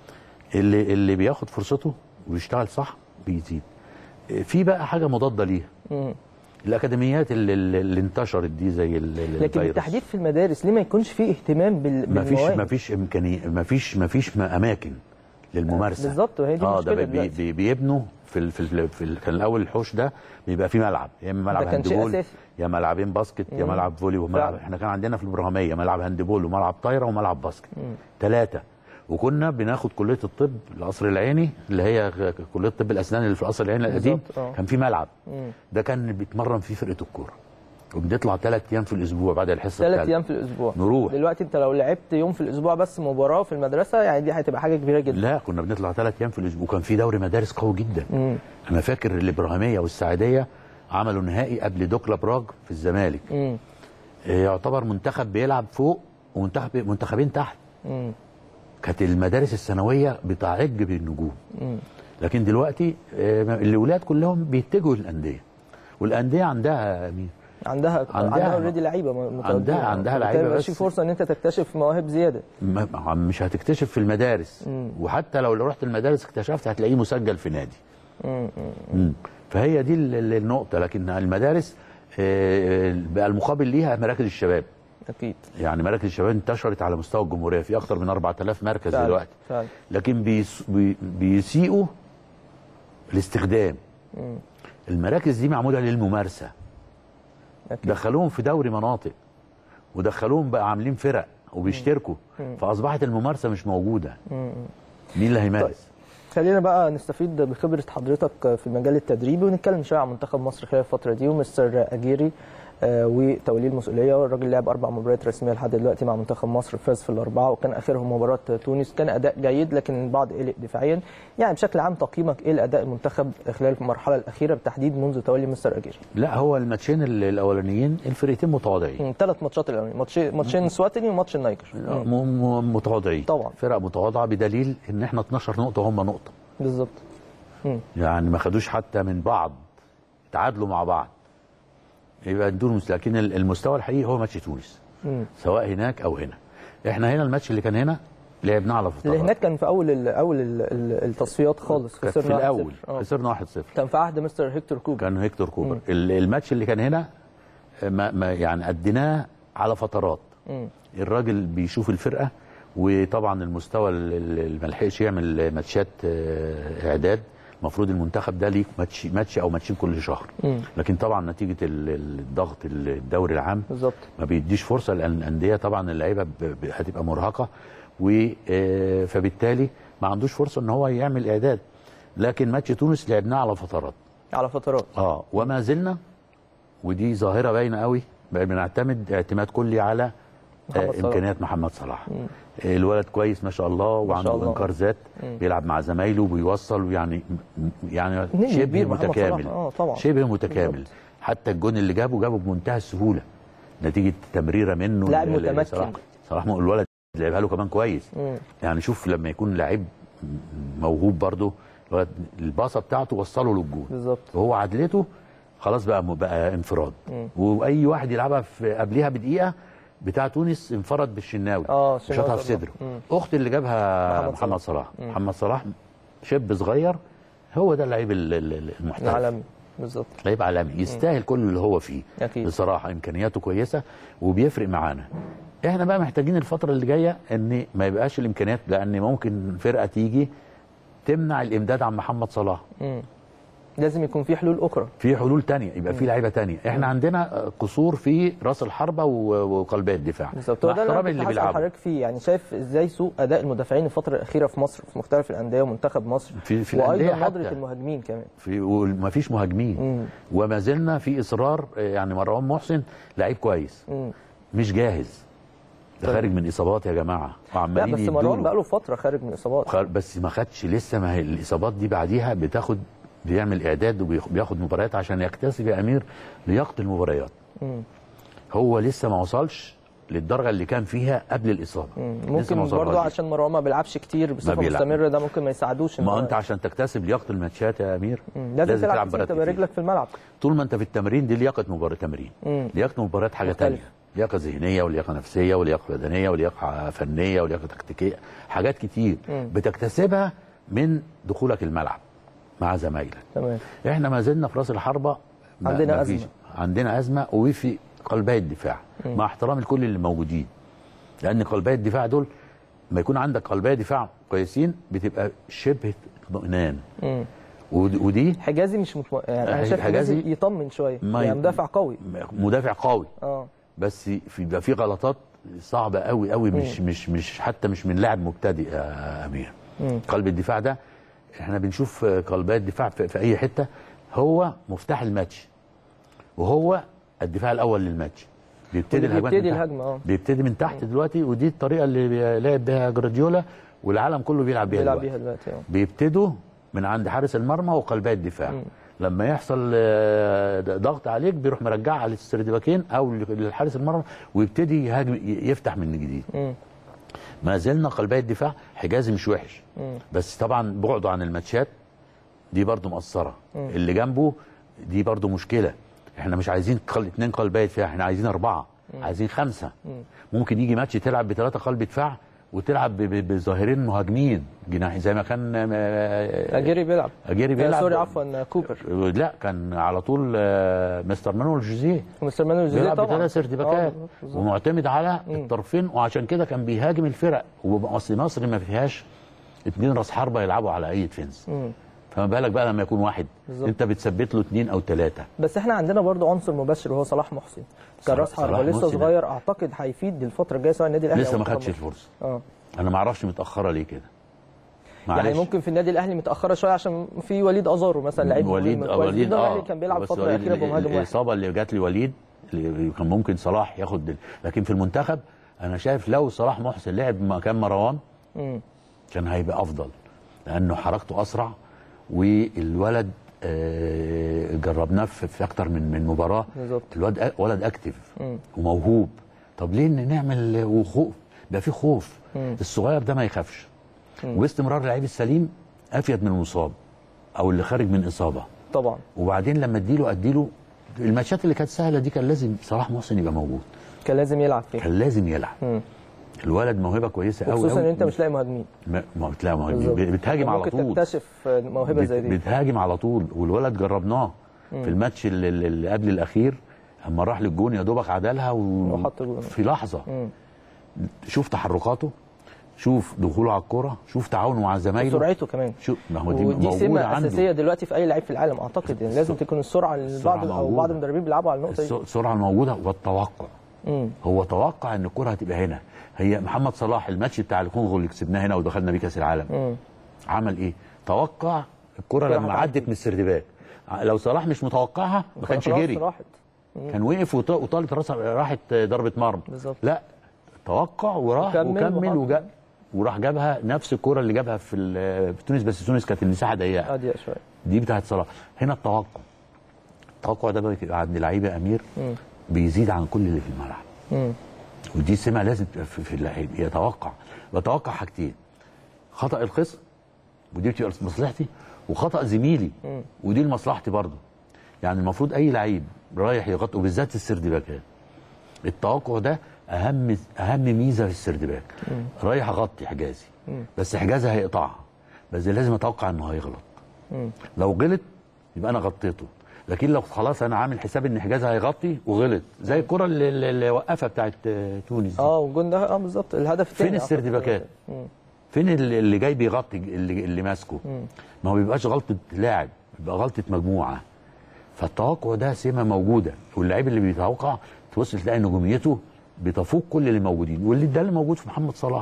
اللي اللي بياخد فرصته ويشتغل صح بيزيد في بقى حاجه مضاده ليها مم. الاكاديميات اللي, اللي انتشرت دي زي ال- ال- لكن الفيروس. بالتحديد في المدارس ليه ما يكونش فيه اهتمام بال- ما فيش بالمواهب ما فيش امكانيه ما فيش ما فيش اماكن للممارسه بالظبط، وهي دي اه ده المشكلة بي بي دلوقتي. بي بيبنوا في ال في ال في ال كان الاول الحوش ده بيبقى فيه ملعب يا اما ملعب ده كان شيء هاندبول أساسي. يا ملعبين باسكت يا ملعب فولي وملعب فعلا. احنا كان عندنا في الابراهيميه ملعب هاندبول وملعب طايره وملعب باسكت ثلاثه وكنا بناخد كليه الطب القصر العيني اللي هي غ- كليه طب الاسنان اللي في القصر العيني القديم بالظبط، اه. كان في ملعب مم. ده كان بيتمرن فيه فرقه الكوره وبنطلع ثلاث ايام في الاسبوع بعد الحصه ثلاث الثالثة. ايام في الاسبوع نروح. دلوقتي انت لو لعبت يوم في الاسبوع بس مباراه في المدرسه يعني دي هتبقى حاجه كبيره جدا لا كنا بنطلع ثلاث ايام في الاسبوع وكان في دوري مدارس قوي جدا مم. انا فاكر الابراهيميه والسعيديه عملوا نهائي قبل دوكلا براغ في الزمالك مم. آه، يعتبر منتخب بيلعب فوق ومنتخب منتخبين تحت مم. كانت المدارس الثانويه بتعج بالنجوم مم. لكن دلوقتي آه، الاولاد كلهم بيتجهوا للانديه والانديه عندها يا امين عندها عندها- عندها اوريدي لعيبه م- متواجدين. عندها- عندها وبالتالي لعيبة مبقاش في بس- فرصه ان انت تكتشف مواهب زياده ما- مش هتكتشف في المدارس وحتى لو رحت المدارس اكتشفت هتلاقيه مسجل في نادي مم. فهي دي ال- ال- النقطه لكن المدارس آه، بقى المقابل ليها مراكز الشباب اكيد يعني مراكز الشباب انتشرت على مستوى الجمهوريه في اكثر من 4000 مركز فعلا، دلوقتي فعلا. لكن بيس بي بيسيئوا الاستخدام المراكز دي معموله للممارسه اكيد دخلوهم في دوري مناطق ودخلوهم بقى عاملين فرق وبيشتركوا فاصبحت الممارسه مش موجوده مين اللي هيمارس خلينا بقى نستفيد بخبره حضرتك في المجال التدريبي ونتكلم شويه عن منتخب مصر خلال الفتره دي ومستر اجيري آه، وتوليه المسؤوليه الراجل لعب اربع مباريات رسميه لحد دلوقتي مع منتخب مصر فاز في الاربعه وكان اخرهم مباراه تونس كان اداء جيد لكن البعض قلق دفاعيا يعني بشكل عام تقييمك ايه لاداء المنتخب خلال المرحله الاخيره بالتحديد منذ تولي مستر اجيري لا هو الماتشين ال- الاولانيين الفرقتين متواضعين ثلاث ماتشات الاولانيه ماتشين ماتشين سواتني وماتش النيجر م- م- متواضعين طبعا. فرق متواضعه بدليل ان احنا 12 نقطه هم نقطه بالظبط يعني ما خدوش حتى من بعض تعادلوا مع بعض يبقى تونس لكن ال- المستوى الحقيقي هو ماتش تونس سواء هناك او هنا احنا هنا الماتش اللي كان هنا لعبناه على فترات اللي هناك كان في اول ال اول ال ال التصفيات خالص كانت في خسرنا 1-0. الاول آه. خسرنا 1-0 كان في عهد مستر هيكتور كوبر كان هيكتور كوبر ال- الماتش اللي كان هنا ما ما يعني اديناه على فترات الراجل بيشوف الفرقه وطبعا المستوى ال- ال- ما لحقش يعمل ماتشات آه، اعداد المفروض المنتخب ده ليه ماتش ماتش او ماتشين كل شهر لكن طبعا نتيجه ال- ال- الضغط الدوري العام بالظبط ما بيديش فرصه لان الانديه طبعا اللعيبه ب- ب- هتبقى مرهقه و آه، فبالتالي ما عندوش فرصه ان هو يعمل اعداد لكن ماتش تونس لعبناه على فترات على فترات اه وما زلنا ودي ظاهره باينه قوي بقى بنعتمد اعتماد كلي على محمد آه صلاح. امكانيات محمد صلاح آه، الولد كويس ما شاء الله وعنده الله. انكار ذات بيلعب مع زمايله وبيوصل ويعني يعني نجم شبه كبير محمد متكامل صلاح. آه، طبعا. شبه متكامل بالظبط. حتى الجون اللي جابه جابه بمنتهى السهوله نتيجه تمريره منه لاعب ل- ل- متمكن. صلاح صلاح م- الولد لعبها له كمان كويس مم. يعني شوف لما يكون لعيب موهوب برضه الولد الباصه بتاعته وصله للجون بالظبط وهو عدلته خلاص بقى بقى انفراد واي واحد يلعبها في قبلها بدقيقه بتاع تونس انفرد بالشناوي آه، الشناوي شاطها في طبعا. صدره مم. اخت اللي جابها محمد محمد صلاح محمد صلاح شاب صغير هو ده اللعيب ال- ال- المحترف العالمي بالظبط لعيب عالمي يستاهل كل اللي هو فيه أكيد. بصراحه امكانياته كويسه وبيفرق معانا احنا بقى محتاجين الفتره اللي جايه ان ما يبقاش الامكانيات لان ممكن فرقه تيجي تمنع الامداد عن محمد صلاح لازم يكون في حلول اخرى في حلول تانية يبقى في لعيبه تانية احنا عندنا قصور في راس الحربه و- وقلبي الدفاع بالظبط مع هو ده اللي احترامي أنا اللي كنت هسأل بيلعبوا حضرتك فيه يعني شايف ازاي سوء اداء المدافعين الفتره الاخيره في مصر في مختلف الانديه ومنتخب مصر في- في الأندية وايضا حتى. ندره المهاجمين كمان في وما فيش مهاجمين وما زلنا في اصرار آه، يعني مروان محسن لعيب كويس مم. مش جاهز ده خارج من اصابات يا جماعه لا وعمالين بس مروان يدوله. بقى له فتره خارج من اصابات خ- بس ما خدش لسه ما هي الاصابات دي بعديها بتاخد بيعمل اعداد وبياخد مباريات عشان يكتسب يا امير لياقه المباريات هو لسه ما وصلش للدرجه اللي كان فيها قبل الاصابه لسه ممكن ما وصلهاش. برضه عشان مروان ما بيلعبش كتير بصفه بيلعب. مستمره ده ممكن ما يساعدوش إن ما هو- انت عشان تكتسب لياقه الماتشات يا امير مم. لازم, تلعب كتير مباريات تبقى كتير. رجلك في الملعب طول ما انت في التمرين دي لياقه مباراه تمرين لياقه مباريات حاجه مختلف. تانية لياقه ذهنيه ولياقه نفسيه ولياقه بدنيه ولياقه فنيه ولياقه تكتيكيه حاجات كتير بتكتسبها من دخولك الملعب مع زمايلك تمام احنا ما زلنا في راس الحربه ما- عندنا ما فيش- أزمة. عندنا ازمه وفي قلبي الدفاع مع احترام لكل اللي موجودين لان قلبي الدفاع دول ما يكون عندك قلبي دفاع كويسين بتبقى شبه اطمئنان مم. ود- ودي حجازي مش مطمئن يعني انا شايف حجازي حجازي يطمن شويه ما يعني ي- مدافع قوي مدافع قوي اه بس في بيبقى في غلطات صعبه قوي قوي مش مش مش حتى مش من لاعب مبتدئ يا امير قلب الدفاع ده احنا بنشوف قلبي الدفاع في, في اي حته هو مفتاح الماتش وهو الدفاع الاول للماتش بيبتدي واللي الهجمات بيبتدي من تحت. الهجمة، اه. بيبتدي من تحت دلوقتي ودي الطريقه اللي لعب بيها جراديولا والعالم كله بيلعب بيها بيلعب دلوقتي. بيها دلوقتي اه بيبتدوا من عند حارس المرمى وقلبي الدفاع لما يحصل آه، ضغط عليك بيروح مرجعها على السردباكين او لحارس المرمى ويبتدي يهاجم ي- يفتح من جديد مم. ما زلنا قلبي الدفاع حجازي مش وحش بس طبعا بعده عن الماتشات دي برضو مقصره اللي جنبه دي برضو مشكله احنا مش عايزين قل... اتنين قلبي دفاع احنا عايزين اربعه عايزين خمسه ممكن يجي ماتش تلعب بثلاثه قلب دفاع وتلعب ب- ب- بظاهرين مهاجمين جناح زي ما كان آه، اجيري بيلعب اجيري آه، بيلعب سوري عفوا كوبر لا كان على طول آه، مستر مانويل جوزيه مستر مانويل جوزيه بيلعب طبعا بثلاث ارتباكات آه، بالظبط. ومعتمد على الطرفين وعشان كده كان بيهاجم الفرق واصل مصر ما فيهاش اتنين راس حربه يلعبوا على اي ديفنس مم. فما بالك بقى لما يكون واحد بالظبط. انت بتثبت له اتنين او ثلاثه بس احنا عندنا برضو عنصر مبشر وهو صلاح محسن كان صلاح- راس حربه صلاح لسه محسن. صغير اعتقد هيفيد الفتره الجايه سواء النادي الاهلي لسه أو ما منتخب خدش مصر. الفرصه اه انا ما اعرفش متاخره ليه كده يعني معلش. ممكن في النادي الاهلي متاخره شويه عشان في وليد ازارو مثلا لعيب وليد مهم آه، كويس وليد جدا اه الأهلي كان بيلعب بس فتره وليد اخيره بمهاجم واحد الاصابه اللي جات لي وليد اللي كان ممكن صلاح ياخد دل... لكن في المنتخب انا شايف لو صلاح محسن لعب مكان مروان مم. كان هيبقى افضل لانه حركته اسرع والولد آه، جربناه في في اكتر من من مباراه بالظبط. الولد أ- ولد اكتف مم. وموهوب طب ليه إن نعمل وخوف ده في خوف مم. الصغير ده ما يخافش واستمرار اللعيب السليم افيد من المصاب او اللي خارج من اصابه طبعا وبعدين لما اديله اديله الماتشات اللي كانت سهله دي كان لازم صلاح محسن يبقى موجود كان لازم يلعب فيه كان لازم يلعب مم. الولد موهبه كويسه قوي وخصوصا ان انت مش لاقي مهاجمين ما ما بتلاقي بالظبط. مهاجم بتهاجم على ممكن طول تكتشف موهبه زي بت- دي بتهاجم على طول والولد جربناه في الماتش اللي, اللي قبل الاخير اما راح للجون يا دوبك عدلها و... وحط جون. في لحظه مم. شوف تحركاته شوف دخوله على الكرة شوف تعاونه مع زمايله سرعته كمان شوف ما هو دي ودي موجوده سمه عنده اساسيه دلوقتي في اي لعيب في العالم اعتقد يعني لازم تكون السرعه السرعة البعض او موجودة. بعض المدربين بيلعبوا على النقطه الس- دي السرعه الموجوده والتوقع مم. هو توقع ان الكرة هتبقى هنا هي محمد صلاح الماتش بتاع الكونغو اللي كسبناه هنا ودخلنا بيه كاس العالم مم. عمل ايه توقع الكرة الكرة لما هتعدي. عدت من السردباك لو صلاح مش متوقعها ما كانش خلاص جري راحت كان وقف وط- وطالت راسها راحت ضربه مرمى بالظبط. لا توقع وراح وكمل وكمل وحط. وجا وراح جابها نفس الكرة اللي جابها في ال- في تونس بس تونس كانت المساحه ضيقه اضيق شويه دي بتاعت صلاح هنا التوقع التوقع ده بيبقى عند لعيبه امير مم. بيزيد عن كل اللي في الملعب مم. ودي سمه لازم تبقى في في اللعيب يتوقع بتوقع حاجتين خطا الخصم ودي بتبقى لمصلحتي وخطا زميلي مم. ودي لمصلحتي برضه يعني المفروض اي لعيب رايح يغطي وبالذات السردباكات التوقع ده اهم اهم ميزه في السردباك رايح اغطي حجازي بس حجازي هيقطعها بس لازم اتوقع انه هيغلط مم. لو غلط يبقى انا غطيته لكن لو خلاص انا عامل حساب ان حجازي هيغطي وغلط زي الكره اللي, اللي- اللي وقفها بتاعت آه، تونس دي. اه والجون ده اه بالظبط الهدف الثاني فين السردباكات؟ فين اللي اللي جاي بيغطي اللي, اللي ماسكه ما هو بيبقاش غلطه لاعب بيبقى غلطه مجموعه فالتوقع ده سمه موجوده واللعيب اللي بيتوقع تبص تلاقي نجوميته بتفوق كل اللي موجودين واللي ده اللي موجود في محمد صلاح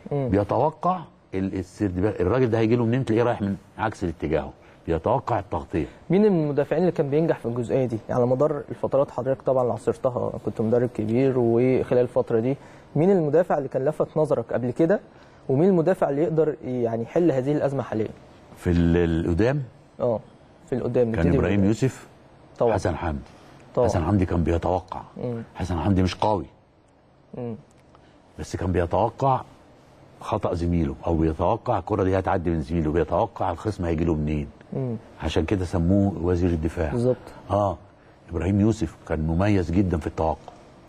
بيتوقع ال- السردباك الراجل ده هيجي له منين تلاقيه رايح من عكس الاتجاه بيتوقع التغطيه مين من المدافعين اللي كان بينجح في الجزئيه دي؟ يعني على مدار الفترات حضرتك طبعا عاصرتها كنت مدرب كبير وخلال الفتره دي مين المدافع اللي كان لفت نظرك قبل كده؟ ومين المدافع اللي يقدر يعني يحل هذه الازمه حاليا؟ في ال- القدام اه في القدام كان نبتدي ابراهيم بالقدام. يوسف طبعا حسن حمدي طبعا. حسن حمدي كان بيتوقع مم. حسن حمدي مش قوي مم. بس كان بيتوقع خطا زميله او بيتوقع الكره دي هتعدي من زميله بيتوقع الخصم هيجي له منين مم. عشان كده سموه وزير الدفاع بالظبط اه ابراهيم يوسف كان مميز جدا في التوقع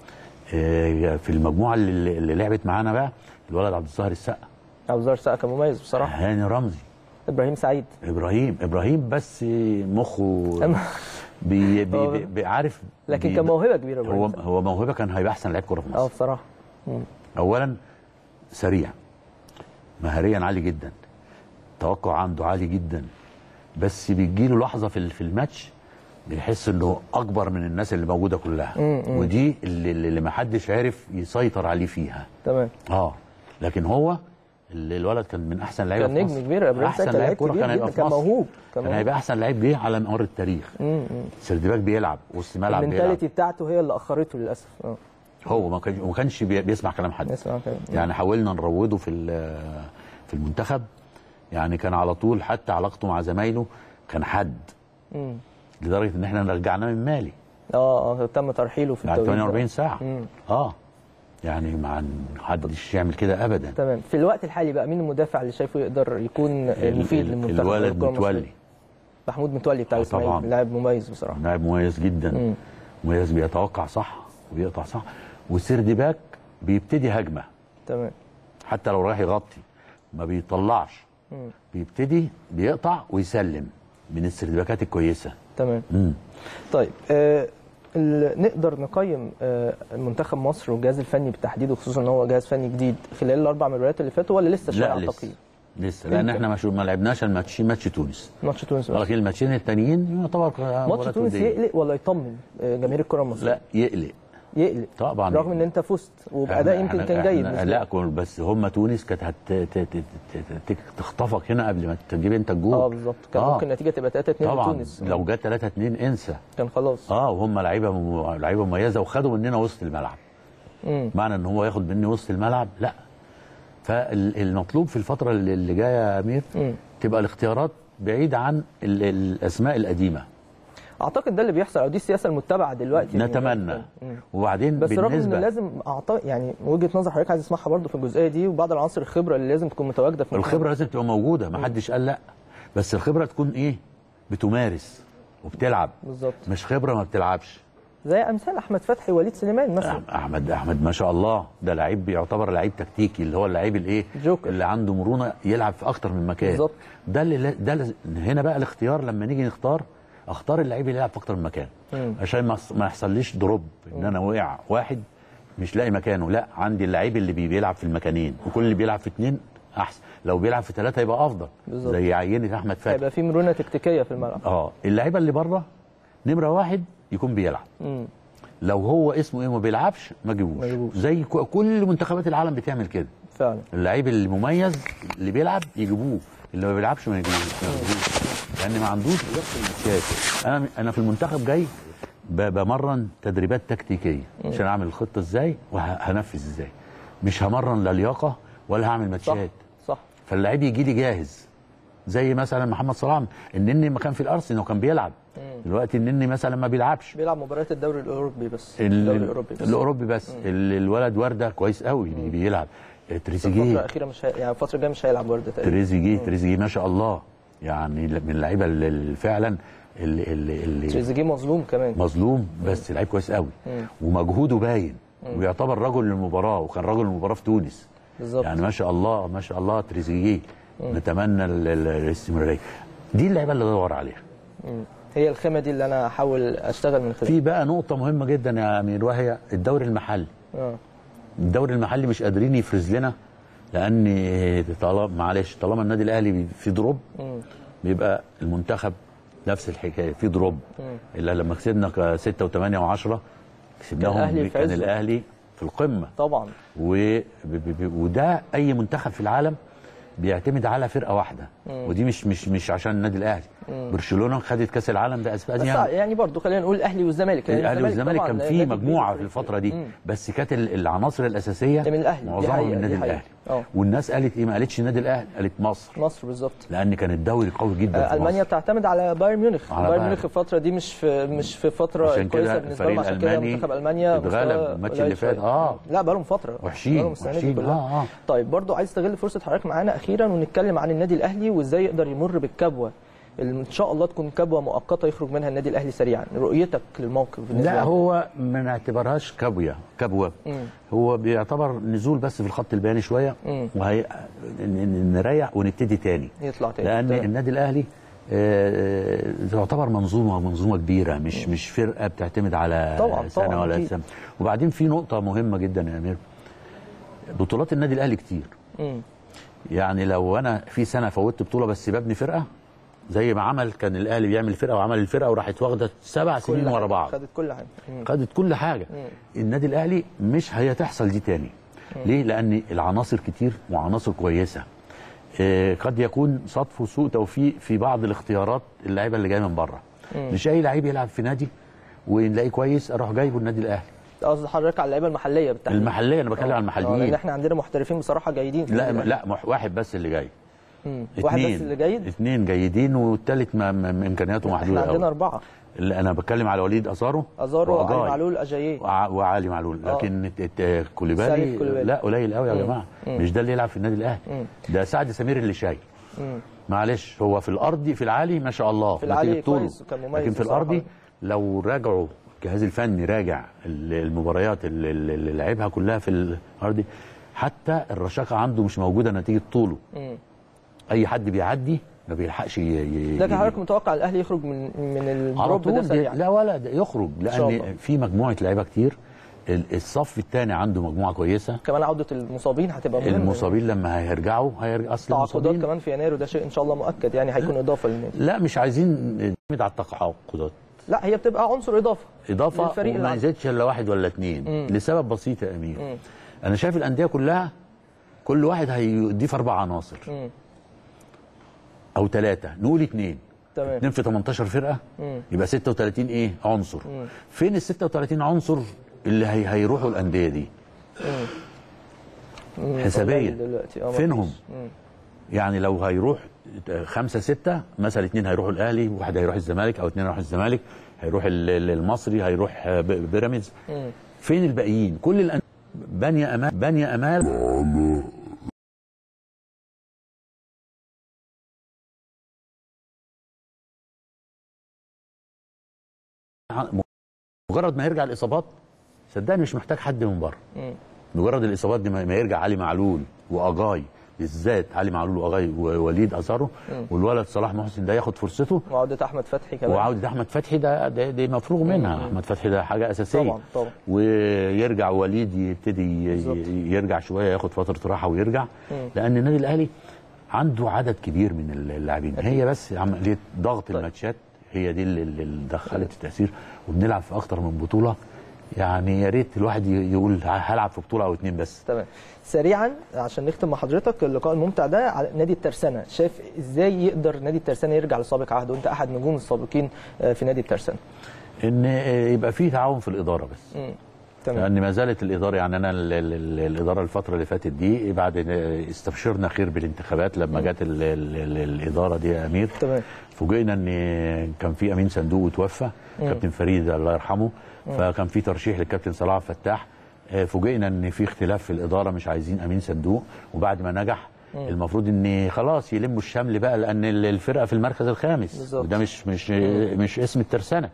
آه في المجموعه اللي, اللي لعبت معانا بقى الولد عبد الظاهر السقا عبد الظاهر سقا كان مميز بصراحه هاني رمزي ابراهيم سعيد ابراهيم ابراهيم بس مخه أما- بي بي بي بي عارف لكن بي كان موهبه كبيره هو ابراهيم سعيد. هو موهبه كان هيبقى احسن لعيب كوره في اه مصر بصراحه مم. اولا سريع مهاريا عالي جدا توقع عنده عالي جدا بس بيجيله لحظه في ال- في الماتش بيحس انه اكبر من الناس اللي موجوده كلها ودي اللي, اللي ما حدش عارف يسيطر عليه فيها تمام اه لكن هو اللي الولد كان من احسن لعيبه كان في نجم مصر. كبير، إبراهيم احسن سعيد كان لعيب لعيب كوره كبير كان هيبقى جدا، في كان مصر موهوب، كان كان هيبقى احسن لعيب جه على مر التاريخ مم. مم. سردباك بيلعب وسط ملعب بيلعب المنتاليتي بتاعته هي اللي اخرته للاسف اه هو ما كانش ما كانش بي- بيسمع كلام حد نسمع كده يعني حاولنا نروضه في ال- في المنتخب يعني كان على طول حتى علاقته مع زمايله كان حد مم. لدرجه ان احنا رجعناه من مالي اه اه تم ترحيله في بعد التوقيت ده. 48 ساعه مم. اه يعني ما حدش يعمل كده ابدا تمام في الوقت الحالي بقى مين المدافع اللي شايفه يقدر يكون مفيد ال- للمنتخب الولد والكرة المصرية؟ متولي محمود متولي بتاع آه الاسماعيلي طبعاً. لاعب مميز بصراحه لاعب مميز جدا مم. مميز بيتوقع صح وبيقطع صح والسيرد باك بيبتدي هجمه تمام حتى لو رايح يغطي ما بيطلعش بيبتدي بيقطع ويسلم من السيرد الكويسه تمام مم. طيب آه ال- نقدر نقيم آه منتخب مصر والجهاز الفني بالتحديد وخصوصا ان هو جهاز فني جديد خلال الاربع مباريات اللي فاتوا ولا لسه شويه لا على لسه التقييم؟ لسه لان إمتى؟ احنا ما شو- ما لعبناش الماتشين ماتش تونس ماتش تونس بس. لكن الماتشين التانيين يعتبر ماتش مباراة تونس ودية. يقلق ولا يطمن آه، جماهير الكره المصريه؟ لا يقلق يقلق طبعا رغم ان انت فزت وباداء إحنا- يمكن إحنا- كان جيد إحنا- بالنسبة لا لك. كون- بس هم تونس كانت هت ت- ت- ت- ت- تخطفك هنا قبل ما تجيب انت الجول اه بالظبط كان آه. ممكن النتيجه تبقى 3 2 طبعا لتونس لو جت 3 2 انسى كان خلاص اه وهم لعيبه م- لعيبه مميزه وخدوا مننا وسط الملعب مم. معنى ان هو ياخد مني وسط الملعب لا فالمطلوب في الفتره اللي اللي جايه يا امير مم. تبقى الاختيارات بعيد عن ال- الاسماء القديمه اعتقد ده اللي بيحصل او دي السياسه المتبعه دلوقتي نتمنى مم. وبعدين بس رغم ان بالنسبه لازم اعطى يعني وجهه نظر حضرتك عايز اسمعها برضو في الجزئيه دي وبعض العناصر الخبره اللي لازم تكون متواجده في المنتخب. الخبره لازم تبقى موجوده ما حدش قال لا بس الخبره تكون ايه بتمارس وبتلعب بالظبط مش خبره ما بتلعبش زي امثال احمد فتحي ووليد سليمان مثلا احمد احمد ما شاء الله ده لعيب يعتبر لعيب تكتيكي اللي هو اللعيب الايه جوكر. اللي عنده مرونه يلعب في اكتر من مكان بالظبط. ده اللي ده اللي هنا بقى الاختيار لما نيجي نختار اختار اللعيب اللي يلعب في اكتر من مكان مم. عشان ما ما يحصليش دروب ان انا وقع واحد مش لاقي مكانه لا عندي اللعيب اللي بي- بيلعب في المكانين وكل اللي بيلعب في اثنين احسن لو بيلعب في ثلاثه يبقى افضل بالظبط. زي عينه احمد فتحي هيبقى في مرونه تكتيكيه في الملعب اه اللعيبه اللي بره نمره واحد يكون بيلعب مم. لو هو اسمه ايه ما بيلعبش ما ما جيبوش يجيبوش. زي ك- كل منتخبات العالم بتعمل كده فعلا اللعيب المميز اللي بيلعب يجيبوه اللي ما بيلعبش ما يجيبوش ما يجيبوش. لان ما عندوش نفس المشاكل انا انا في المنتخب جاي ب- بمرن تدريبات تكتيكيه عشان اعمل الخطه ازاي وهنفذ ازاي مش همرن لا لياقه ولا هعمل صح ماتشات صح فاللعيب يجي لي جاهز زي مثلا محمد صلاح النني ما كان في الارسنال وكان بيلعب دلوقتي النني مثلا ما بيلعبش بيلعب مباريات الدوري الاوروبي بس ال- الدوري الاوروبي بس الاوروبي بس ال- الولد ورده كويس قوي بيلعب الفتره تريزيجيه الاخيره مش هي... يعني الفتره الجايه مش هيلعب برده تقريبا تريزيجيه تريزيجيه ما شاء الله يعني من اللعيبه اللي اللي فعلا اللي, اللي, اللي تريزيجيه مظلوم كمان مظلوم بس لعيب كويس قوي ومجهوده باين ويعتبر رجل للمباراه وكان رجل المباراه في تونس بالظبط يعني ما شاء الله ما شاء الله تريزيجيه نتمنى ال- ال- الاستمراريه دي اللعيبه اللي بدور عليها مم. هي الخامه دي اللي انا هحاول اشتغل من خلالها في بقى نقطه مهمه جدا يا امير وهي الدوري المحلي اه الدوري المحلي مش قادرين يفرز لنا لان طالما معلش طالما النادي الاهلي في دروب مم. بيبقى المنتخب نفس الحكايه في دروب الا لما كسبنا ك- 6 و8 و10 كسبناهم الأهلي في كان عزه. الاهلي في القمه طبعا و... ب... ب... ب... وده اي منتخب في العالم بيعتمد على فرقه واحده ودي مش مش مش عشان النادي الاهلي برشلونه خدت كاس العالم بس باسبانيا يعني برضو خلينا نقول الاهلي والزمالك لأن الاهلي والزمالك طبعاً كان في نادي مجموعه كبير في الفتره دي مم. بس كانت ال- العناصر الاساسيه من الأهلي، دي معظمها حقيقة، من النادي دي حقيقة. الاهلي آه. والناس قالت ايه ما قالتش النادي الاهلي قالت مصر مصر بالظبط لان كان الدوري قوي جدا آه، في المانيا مصر. بتعتمد على بايرن ميونخ على بايرن بايرن. ميونخ الفتره دي مش في مش في فتره عشان كويسه كده بالنسبه لهم الفريق عشان كده الألماني منتخب المانيا اتغلب مستواه الماتش قليل اللي فات. شوية. آه. لا بقالهم فتره وحشين، بقالهم السنة دي وحشين. كلها. آه، آه. طيب برضو عايز استغل فرصه حضرتك معانا اخيرا ونتكلم عن النادي الاهلي وازاي يقدر يمر بالكبوه اللي ان شاء الله تكون كبوه مؤقته يخرج منها النادي الاهلي سريعا رؤيتك للموقف بالنسبه لا لك. هو ما نعتبرهاش كبوه كبوه مم. هو بيعتبر نزول بس في الخط البياني شويه مم. وهي ن- ن- نريح ونبتدي تاني يطلع تاني لان تمام. النادي الاهلي آه، تعتبر منظومه منظومه كبيره مش مش فرقه بتعتمد على طبعاً، سنه طبعاً، ولا أكيد. سنه وبعدين في نقطه مهمه جدا يا امير بطولات النادي الاهلي كتير مم. يعني لو انا في سنه فوتت بطوله بس ببني فرقه زي ما عمل كان الاهلي بيعمل فرقه وعمل الفرقه وراحت واخده سبع كل سنين حاجة. ورا بعض خدت كل حاجه مم. خدت كل حاجه النادي الاهلي مش هيتحصل دي تاني ليه لان العناصر كتير وعناصر كويسه آه، قد يكون صدف وسوء توفيق في بعض الاختيارات اللعيبه اللي جايه من بره مش اي لعيب يلعب في نادي ونلاقيه كويس اروح جايبه النادي الاهلي قصدي حضرتك على اللعيبه المحليه بالتحديد المحليه انا بتكلم عن آه، المحليين لان احنا عندنا محترفين بصراحه جيدين في لا النادي لا مح- واحد بس اللي جاي مم. واحد بس اتنين. اللي جيد اثنين جيدين والثالث ما ما- ما امكانياته احنا محدوده عندنا قوي اربعه اللي انا بتكلم على وليد ازارو ازارو علي وأجاي. معلول اجاييه وع- وعلي معلول آه. لكن الت- الت- كوليبالي سالف كوليبالي. لا قليل قوي يا جماعه مش ده اللي يلعب في النادي الاهلي ده سعد سمير اللي شاي مم. معلش هو في الارضي في العالي ما شاء الله في العالي نتيجة طوله. كويس وكان مميز لكن في بصراحة. الارضي لو راجعوا الجهاز الفني راجع ال- المباريات اللي اللي لعبها كلها في الارض حتى الرشاقه عنده مش موجوده نتيجه طوله اي حد بيعدي ما بيلحقش ي- ي- لكن حضرتك متوقع الاهلي يخرج من من على الدروب ده طول دي- سريعا لا ولا ده يخرج شاء الله. لان في مجموعه لعيبه كتير ال- الصف الثاني عنده مجموعه كويسه كمان عوده المصابين هتبقى مهمه المصابين لما هيرجعوا هيرجع اصل تعاقدات المصابين كمان في يناير وده شيء ان شاء الله مؤكد يعني هيكون اضافه للنادي لا مش عايزين نعتمد على التعاقدات لا هي بتبقى عنصر اضافه اضافه للفريق وما العام. يزيدش الا واحد ولا اثنين لسبب بسيط يا امير انا شايف الانديه كلها كل واحد هيضيف اربع عناصر مم. او ثلاثه نقول اثنين تمام اثنين في 18 فرقه يبقى 36 ايه عنصر فين ال 36 عنصر اللي هي هيروحوا الانديه دي حسابيا دلوقتي اه فينهم مفيش. مم. يعني لو هيروح خمسة ستة مثلا اثنين هيروحوا الأهلي واحد هيروح الزمالك أو اثنين هيروحوا الزمالك هيروح ال- ال- المصري هيروح ب- بيراميدز فين الباقيين كل الأن... بني أمال بني أمال مجرد ما يرجع الإصابات صدقني مش محتاج حد من بره مجرد الاصابات دي ما ما يرجع علي معلول واجاي بالذات علي معلول واجاي ووليد ازارو والولد صلاح محسن ده ياخد فرصته وعوده احمد فتحي كمان وعوده احمد فتحي ده ده- دي مفروغ منها احمد فتحي ده حاجه اساسيه طبعاً، طبعاً. ويرجع وليد يبتدي ي- بالظبط. يرجع شويه ياخد فتره راحه ويرجع لان النادي الاهلي عنده عدد كبير من اللاعبين هي بس عمليه ضغط الماتشات هي دي اللي اللي دخلت التاثير وبنلعب في اكتر من بطوله يعني يا ريت الواحد ي- يقول هلعب في بطوله او اتنين بس تمام سريعا عشان نختم مع حضرتك اللقاء الممتع ده على نادي الترسانه شايف ازاي يقدر نادي الترسانه يرجع لسابق عهده وانت احد نجوم السابقين آه، في نادي الترسانه ان يبقى في تعاون في الاداره بس مم. تمام لان ما زالت الاداره يعني انا ال- ال- ال- الاداره الفتره اللي فاتت دي بعد استبشرنا خير بالانتخابات لما جت ال- ال- ال- الاداره دي يا امير تمام فوجئنا ان كان في امين صندوق وتوفى كابتن فريد الله يرحمه فكان في ترشيح للكابتن صلاح عبد الفتاح آه، فوجئنا ان في اختلاف في الاداره مش عايزين امين صندوق وبعد ما نجح المفروض ان خلاص يلموا الشمل بقى لان ال- الفرقه في المركز الخامس بالظبط. وده مش مش مش اسم الترسانه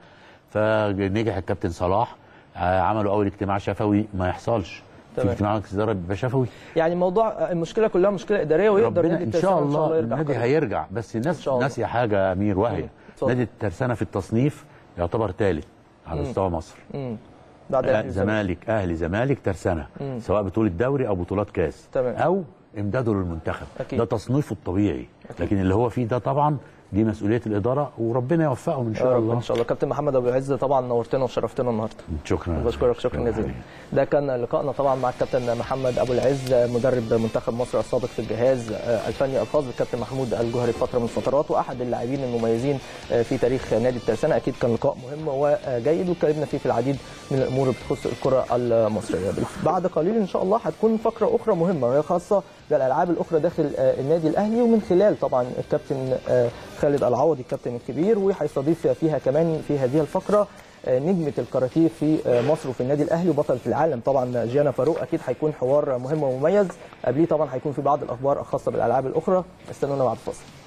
فنجح الكابتن صلاح آه، عملوا اول اجتماع شفوي ما يحصلش في تمام. اجتماع مجلس الاداره بيبقى شفوي يعني الموضوع آه، المشكله كلها مشكله اداريه ويقدر ربنا نادي ان الترسانه شاء الله يرجع النادي قريب. هيرجع بس إن الناس شاء الله. ناسيه حاجه يا امير وهي اتفضل. نادي الترسانه في التصنيف يعتبر ثالث على مستوى مصر مم. بعد آه، الأهلي والزمالك. زمالك اهلي زمالك ترسانه سواء بطوله دوري او بطولات كاس تمام. او امداده للمنتخب أكيد. ده تصنيفه الطبيعي لكن اللي هو فيه ده طبعا دي مسؤوليه الاداره وربنا يوفقهم ان يا شاء رب الله ان شاء الله كابتن محمد ابو العز طبعا نورتنا وشرفتنا النهارده شكرا بشكرك شكرا جزيلا عليك. ده كان لقائنا طبعا مع الكابتن محمد ابو العز مدرب منتخب مصر السابق في الجهاز آه، الفني الخاص بالكابتن محمود الجوهري في فتره من الفترات واحد اللاعبين المميزين آه، في تاريخ نادي الترسانه اكيد كان لقاء مهم وجيد واتكلمنا فيه في العديد من الامور اللي بتخص الكره المصريه بعد قليل ان شاء الله هتكون فقره اخرى مهمه وهي خاصه بالالعاب الاخرى داخل آه، النادي الاهلي ومن خلال طبعا الكابتن آه، خالد العوضي الكابتن الكبير وهيستضيف فيها كمان في هذه الفقره آه، نجمه الكاراتيه في آه، مصر وفي النادي الاهلي وبطله العالم طبعا جيانا فاروق اكيد هيكون حوار مهم ومميز قبليه طبعا هيكون في بعض الاخبار الخاصه بالالعاب الاخرى استنونا بعد الفاصل